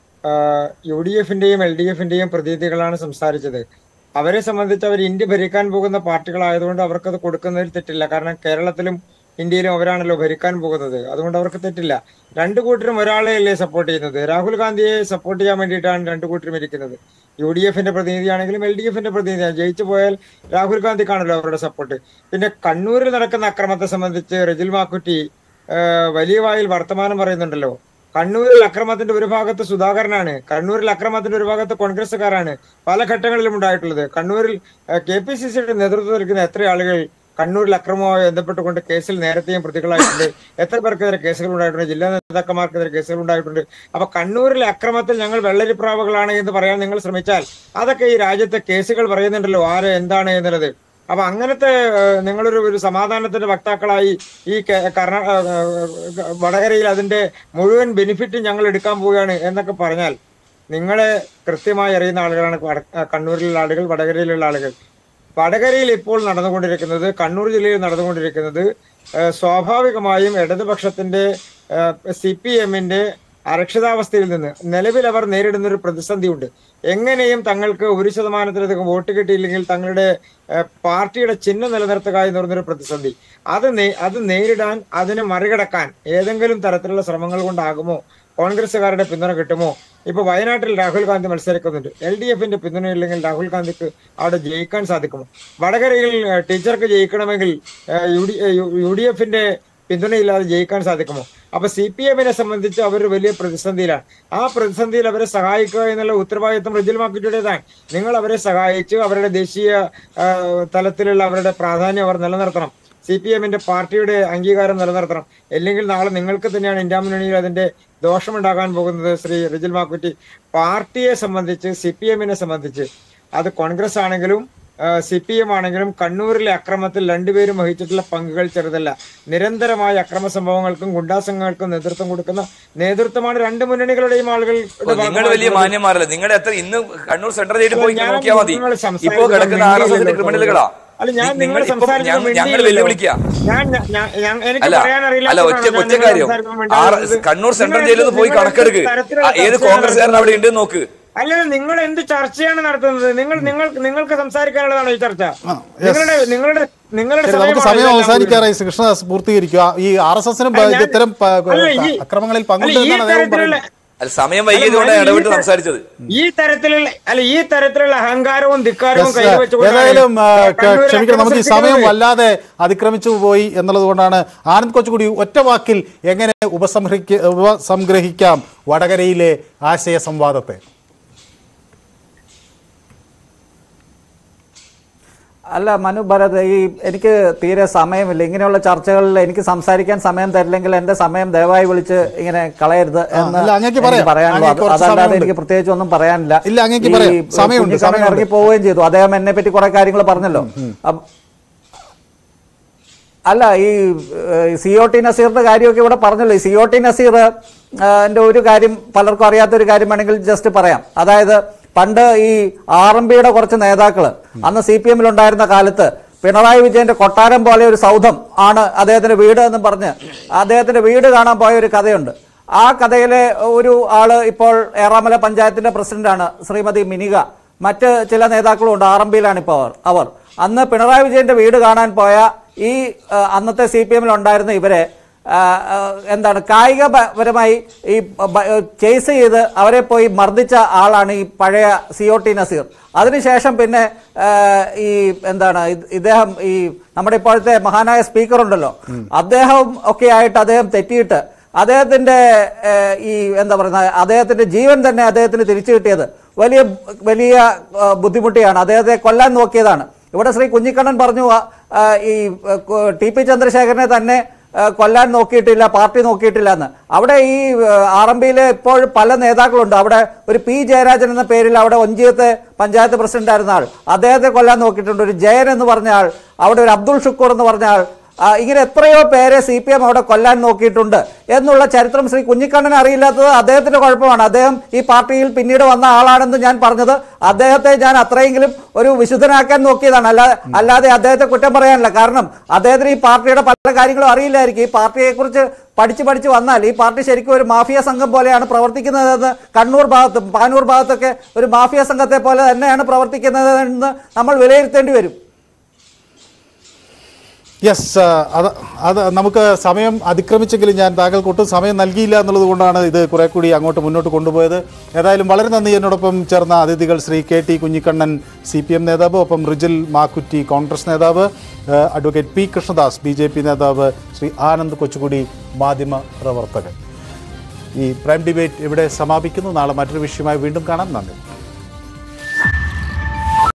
യു ഡി എഫിന്റെയും എൽ ഡി എഫിന്റെയും പ്രതിനിധികളാണ് സംസാരിച്ചത് അവരെ സംബന്ധിച്ച് അവർ ഇന്ത്യ ഭരിക്കാൻ പോകുന്ന പാർട്ടികളായതുകൊണ്ട് അവർക്കത് കൊടുക്കുന്നതിൽ തെറ്റില്ല കാരണം കേരളത്തിലും ഇന്ത്യയിലും അവരാണല്ലോ ഭരിക്കാൻ പോകുന്നത് അതുകൊണ്ട് അവർക്ക് തെറ്റില്ല രണ്ടു കൂട്ടരും ഒരാളെയല്ലേ സപ്പോർട്ട് ചെയ്യുന്നത് രാഹുൽ ഗാന്ധിയെ സപ്പോർട്ട് ചെയ്യാൻ വേണ്ടിയിട്ടാണ് രണ്ടു കൂട്ടരും ഇരിക്കുന്നത് യു ഡി എഫിന്റെ പ്രതിനിധിയാണെങ്കിലും എൽ ഡി എഫിന്റെ പ്രതിനിധിയാണ് ജയിച്ചു പോയാൽ രാഹുൽ ഗാന്ധിക്കാണല്ലോ അവരുടെ സപ്പോർട്ട് പിന്നെ കണ്ണൂരിൽ നടക്കുന്ന അക്രമത്തെ സംബന്ധിച്ച് റജിൽ മാക്കുറ്റി ഏഹ് വലിയ വായിൽ വർത്തമാനം പറയുന്നുണ്ടല്ലോ കണ്ണൂരിൽ അക്രമത്തിന്റെ ഒരു ഭാഗത്ത് സുധാകരനാണ് കണ്ണൂരിൽ അക്രമത്തിന്റെ ഒരു ഭാഗത്ത് കോൺഗ്രസ്സുകാരാണ് പല ഘട്ടങ്ങളിലും ഉണ്ടായിട്ടുള്ളത് കണ്ണൂരിൽ കെ പി സി സിയുടെ നേതൃത്വം നൽകുന്ന എത്ര ആളുകൾ കണ്ണൂരിൽ അക്രമവുമായി ബന്ധപ്പെട്ടുകൊണ്ട് കേസിൽ നേരത്തെയും പ്രതികളായിട്ടുണ്ട് എത്ര പേർക്കെതിരെ കേസുകൾ ഉണ്ടായിട്ടുണ്ട് ജില്ലാ നേതാക്കന്മാർക്കെതിരെ കേസുകൾ ഉണ്ടായിട്ടുണ്ട് അപ്പൊ കണ്ണൂരിലെ അക്രമത്തിൽ ഞങ്ങൾ വെള്ളരിപ്രാവുകളാണ് എന്ന് പറയാൻ നിങ്ങൾ ശ്രമിച്ചാൽ അതൊക്കെ ഈ രാജ്യത്തെ കേസുകൾ പറയുന്നുണ്ടല്ലോ ആര് എന്താണ് എന്നുള്ളത് അപ്പൊ അങ്ങനത്തെ ഏഹ്, നിങ്ങളൊരു ഒരു സമാധാനത്തിന്റെ വക്താക്കളായി ഈ കേ- കർണ ഏഹ്, ഏഹ്, വടകരയിൽ അതിന്റെ മുഴുവൻ ബെനിഫിറ്റ് ഞങ്ങൾ എടുക്കാൻ പോവുകയാണ് എന്നൊക്കെ പറഞ്ഞാൽ നിങ്ങളെ കൃത്യമായി അറിയുന്ന ആളുകളാണ് വട- ഏഹ്, കണ്ണൂരിലുള്ള ആളുകൾ വടകരയിലുള്ള ആളുകൾ വടകരയിൽ ഇപ്പോൾ നടന്നുകൊണ്ടിരിക്കുന്നത് കണ്ണൂർ ജില്ലയിൽ നടന്നുകൊണ്ടിരിക്കുന്നത് ഏഹ്, സ്വാഭാവികമായും ഇടതുപക്ഷത്തിന്റെ സി പി എമ്മിന്റെ അരക്ഷിതാവസ്ഥയിൽ നിന്ന് നിലവിൽ അവർ നേരിടുന്ന ഒരു പ്രതിസന്ധിയുണ്ട് എങ്ങനെയും തങ്ങൾക്ക് ഒരു ശതമാനത്തിലധികം വോട്ട് കിട്ടിയില്ലെങ്കിൽ തങ്ങളുടെ ഏഹ്, പാർട്ടിയുടെ ചിഹ്നം നിലനിർത്തുക എന്ന് പറയുന്നൊരു പ്രതിസന്ധി അത് നേ- അത് നേരിടാൻ അതിനെ മറികടക്കാൻ ഏതെങ്കിലും തരത്തിലുള്ള ശ്രമങ്ങൾ കൊണ്ടാകുമോ കോൺഗ്രസുകാരുടെ പിന്തുണ കിട്ടുമോ ഇപ്പൊ വയനാട്ടിൽ രാഹുൽ ഗാന്ധി മത്സരിക്കുന്നുണ്ട് എൽ ഡി എഫിന്റെ പിന്തുണ ഇല്ലെങ്കിൽ രാഹുൽ ഗാന്ധിക്ക് അവിടെ ജയിക്കാൻ സാധിക്കുമോ വടകരയിൽ ഏഹ്, ടീച്ചർക്ക് ജയിക്കണമെങ്കിൽ ഏഹ്, യു ഡി ഏഹ്, യു- യു ഡി എഫിന്റെ പിന്തുണയില്ലാതെ ജയിക്കാൻ സാധിക്കുമോ അപ്പൊ സി പി എമ്മിനെ സംബന്ധിച്ച് അവർ വലിയ പ്രതിസന്ധിയിലാണ് ആ പ്രതിസന്ധിയിൽ അവരെ സഹായിക്കുക എന്നുള്ള ഉത്തരവാദിത്വം റിജിൽ മാർക്കറ്റുടേതാണ് നിങ്ങൾ അവരെ സഹായിച്ച് അവരുടെ ദേശീയ ആ, തലത്തിലുള്ള അവരുടെ പ്രാധാന്യം അവർ നിലനിർത്തണം സി പി എമ്മിന്റെ പാർട്ടിയുടെ അംഗീകാരം നിലനിർത്തണം അല്ലെങ്കിൽ നാളെ നിങ്ങൾക്ക് തന്നെയാണ് ഇന്ത്യ മുന്നണിയിൽ അതിന്റെ ദോഷമുണ്ടാകാൻ പോകുന്നത് ശ്രീ റിജിൽ മാക്കുറ്റി പാർട്ടിയെ സംബന്ധിച്ച് സി പി എമ്മിനെ സംബന്ധിച്ച് അത് കോൺഗ്രസ് ആണെങ്കിലും സി പി എം ആണെങ്കിലും കണ്ണൂരിലെ അക്രമത്തിൽ രണ്ടുപേരും വഹിച്ചിട്ടുള്ള പങ്കുകൾ ചെറുതല്ല നിരന്തരമായ അക്രമ സംഭവങ്ങൾക്കും ഗുണ്ടാസംഘങ്ങൾക്കും നേതൃത്വം കൊടുക്കുന്ന നേതൃത്വമാണ് രണ്ട് മുന്നണികളുടെയും ആളുകൾ നിങ്ങൾ വലിയ മാന്യന്മാരല്ലേ നിങ്ങളുടെ എത്ര ഇന്ന് കണ്ണൂർ സെൻട്രൽ ജയിലിൽ പോയി ഞാൻ നോക്കിയാൽ മതി നിങ്ങൾ സംസാരിക്കുന്നത് ഇപ്പോ കിടക്കുന്ന ആർ എസ് എസിന്റെ മിണ്ടിയില്ലല്ലോ. ക്രിമിനലുകളാ അല്ല ഞാൻ നി- നിങ്ങൾ നിങ്ങൾ ഇപ്പോ സംസാരിക്കുന്നത് ഞങ്ങൾ മിണ്ടിയില്ലല്ലോ. വെല്ലുവിളിക്കുക ഞാൻ ഞാൻ- ഞാൻ- ഞാൻ- എനിക്ക് അല്ല പറയാൻ അറിയില്ല അല്ല ഒറ്റ ഒറ്റ കാര്യം ആർ കണ്ണൂർ സെൻട്രൽ ജയിലിൽ നിന്ന് പോയി കണക്കെടുക്ക് ആ, ഏത് കോൺഗ്രസ്സുകാരൻ അവിടെ ഉണ്ട് നോക്ക് അല്ല നിങ്ങൾ എന്ത് ചർച്ചയാണ് നടത്തുന്നത് നിങ്ങൾ നിങ്ങൾ നിങ്ങൾക്ക് സംസാരിക്കാനുള്ളതാണോ ഈ ചർച്ച yes. നിങ്ങളുടെ നിങ്ങളുടെ നിങ്ങളുടെ ശരി നമുക്ക് സമയമാണ് സമയം ഇതെല്ലാം അവസാനിക്കാറായി ശ്രീ കൃഷ്ണദാസ് പൂർത്തീകരിക്കുക ഈ ആർ എസ് എസിനും അല്ല, ഞാൻ- ഇത്തരം പ- അല്ല, ഈ- അക്രമങ്ങളിൽ അല്ല, ഈ പങ്കുണ്ടെന്നാണ് അദ്ദേഹം തരത്തിലുള്ള പറയുന്നത് അല്ല സമയം വൈകിയതുകൊണ്ട് അല്ല, ഇടപെട്ട് ഈ തര- സംസാരിച്ചത് ഈ തരത്തിലുള്ള അല്ല ഈ തരത്തിലുള്ള അഹങ്കാരവും ധിക്കാരവും Yes, കൈവച്ചുകൊണ്ടാണ് ഏതായാലും ആ, കണ്ണൂരിൽ ക്ഷമിക്കണം നമുക്ക് ഈ അക്രമം സമയം സൃഷ്ടിക്കുന്നത്. വല്ലാതെ അതിക്രമിച്ചു പോയി എന്നുള്ളത് കൊണ്ടാണ് ആനന്ദ് കൊച്ചുകൂടി ഒറ്റ വാക്കിൽ എങ്ങനെ ഉപസംഹരിക്ക ഉപസംഗ്രഹിക്കാം വടകരയിലെ ആശയ സംവാദത്തെ അല്ല മനു ഭരത് ഈ എനിക്ക് തീരെ സമയമില്ല ഇങ്ങനെയുള്ള ചർച്ചകളിൽ എനിക്ക് സംസാരിക്കാൻ സമയം തരില്ലെങ്കിൽ എന്റെ സമയം ദയവായി വിളിച്ച് ഇങ്ങനെ കളയരുത് എന്ന് ഇല്ല, അങ്ങേക്ക് എനിക്ക് പറയാം. പറയാനുള്ളൂ അങ്ങേക്ക് കുറച്ച് അതല്ലാതെ സമയമുണ്ട്. എനിക്ക് പ്രത്യേകിച്ച് ഒന്നും പറയാനില്ല ഇല്ല, അങ്ങേക്ക് ഈ, പറയാം. ഏഹ്, സമയമുണ്ട്, കുഞ്ഞിക്കണ്ണൻ സമയമുണ്ട്. ഇറങ്ങി പോവുകയും ചെയ്തു അദ്ദേഹം എന്നെ പറ്റി കുറെ കാര്യങ്ങൾ പറഞ്ഞല്ലോ അപ്പ- അല്ല ഈ സി ഒ ടി നസീറിന്റെ കാര്യമൊക്കെ ഇവിടെ പറഞ്ഞല്ലോ ഈ സി ഒ ടി നസീർ എന്റെ ഒരു കാര്യം പലർക്കും അറിയാത്ത ഒരു കാര്യം വേണമെങ്കിൽ ജസ്റ്റ് പറയാം അതായത് പണ്ട് ഈ ആർ എം പിയുടെ കുറച്ച് നേതാക്കള് അന്ന് സി പി എമ്മിൽ ഉണ്ടായിരുന്ന കാലത്ത് പിണറായി വിജയന്റെ കൊട്ടാരം പോലെ ഒരു സൗധം ആണ് അദ്ദേഹത്തിന്റെ വീട് എന്നും പറഞ്ഞ് അദ്ദേഹത്തിന്റെ വീട് കാണാൻ പോയ ഒരു കഥയുണ്ട് ആ കഥയിലെ ഒരു ആള് ഇപ്പോൾ ഏറാമല പഞ്ചായത്തിന്റെ പ്രസിഡന്റാണ് ശ്രീമതി മിനിക മറ്റ് ചില നേതാക്കളും ഉണ്ട് ആർ എം പിയിലാണ് ഇപ്പോൾ അവർ അവർ അന്ന് പിണറായി വിജയന്റെ വീട് കാണാൻ പോയ ഈ ആ, അന്നത്തെ സി പി എമ്മിൽ ഉണ്ടായിരുന്ന ഇവരെ ആ, ആ, എന്താണ് കായികപരമായി ഈ ചേസ് ചെയ്ത് അവരെ പോയി മർദ്ദിച്ച ആളാണ് ഈ പഴയ സി ഒ ടി നസീർ അതിനുശേഷം പിന്നെ ആ, ഈ എന്താണ് ഇത് ഇദ്ദേഹം ഈ നമ്മുടെ ഇപ്പോഴത്തെ മഹാനായ സ്പീക്കർ ഉണ്ടല്ലോ അദ്ദേഹം ഒക്കെ ആയിട്ട് അദ്ദേഹം തെറ്റിയിട്ട് അദ്ദേഹത്തിന്റെ ഏഹ്, ഈ എന്താ പറയുന്ന അദ്ദേഹത്തിന്റെ ജീവൻ തന്നെ അദ്ദേഹത്തിന് തിരിച്ചു കിട്ടിയത് വലിയ വലിയ ആ, ബുദ്ധിമുട്ടിയാണ് അദ്ദേഹത്തെ കൊല്ലാൻ നോക്കിയതാണ് ഇവിടെ ശ്രീ കുഞ്ഞിക്കണ്ണൻ പറഞ്ഞു ആ, ആ, ഈ ആ, കു- ടി പി ചന്ദ്രശേഖരനെ തന്നെ ആ, കൊല്ലാൻ നോക്കിയിട്ടില്ല പാർട്ടി നോക്കിയിട്ടില്ല എന്ന് അവിടെ ഈ ആർ എം പിയിലെ ഇപ്പോൾ പല നേതാക്കളുണ്ട് അവിടെ ഒരു പി ജയരാജൻ എന്ന പേരിൽ അവിടെ ഒഞ്ചിയത്തെ പഞ്ചായത്ത് പ്രസിഡന്റ് ആയിരുന്ന ആൾ അദ്ദേഹത്തെ കൊല്ലാൻ നോക്കിയിട്ടുണ്ട് ഒരു ജയൻ എന്ന് പറഞ്ഞ ആൾ അവിടെ ഒരു അബ്ദുൾ ഷുക്കൂർ എന്ന് പറഞ്ഞ ആൾ ആ, ഇങ്ങനെ എത്രയോ പേരെ സി പി എം അവിടെ കൊല്ലാൻ നോക്കിയിട്ടുണ്ട് എന്നുള്ള ചരിത്രം ശ്രീ കുഞ്ഞിക്കണ്ണൻ അറിയില്ലാത്തത് അദ്ദേഹത്തിന്റെ കുഴപ്പമാണ് അദ്ദേഹം ഈ പാർട്ടിയിൽ പിന്നീട് വന്ന ആളാണെന്ന് ഞാൻ പറഞ്ഞത് അദ്ദേഹത്തെ ഞാൻ അത്രയെങ്കിലും ഒരു വിശുദ്ധനാക്കാൻ നോക്കിയതാണ് അല്ലാതെ അല്ലാതെ അദ്ദേഹത്തെ കുറ്റം പറയാനില്ല കാരണം അദ്ദേഹത്തിന് ഈ പാർട്ടിയുടെ പല കാര്യങ്ങളും അറിയില്ലായിരിക്കും ഈ പാർട്ടിയെക്കുറിച്ച് പഠിച്ച് പഠിച്ച് വന്നാൽ ഈ പാർട്ടി ശരിക്കും ഒരു മാഫിയ സംഘം പോലെയാണ് പ്രവർത്തിക്കുന്നതെന്ന് കണ്ണൂർ ഭാഗത്തും പാനൂർ ഭാഗത്തൊക്കെ ഒരു മാഫിയ സംഘത്തെ പോലെ തന്നെയാണ് പ്രവർത്തിക്കുന്നതെന്ന് നമ്മൾ വിലയിരുത്തേണ്ടി വരും യെസ് അത് അത് നമുക്ക് സമയം അതിക്രമിച്ചെങ്കിലും ഞാൻ താങ്കൾക്ക് ഒട്ടും സമയം നൽകിയില്ല എന്നുള്ളത് കൊണ്ടാണ് ഇത് കുറെ കൂടി അങ്ങോട്ട് മുന്നോട്ട് കൊണ്ടുപോയത് ഏതായാലും വളരെ നന്ദി എന്നോടൊപ്പം ചേർന്ന അതിഥികൾ Shri K T Kunhikannan C P M നേതാവ് ഒപ്പം റിജിൽ മാക്കുറ്റി കോൺഗ്രസ് നേതാവ് ഏഹ് advocate P Krishnadas B J P നേതാവ് ശ്രീ ആനന്ദ് കൊച്ചുകുടി മാധ്യമ പ്രവർത്തകൻ ഈ പ്രൈം ഡിബേറ്റ് ഇവിടെ സമാപിക്കുന്നു നാളെ മറ്റൊരു വിഷയമായി വീണ്ടും കാണാം നന്ദി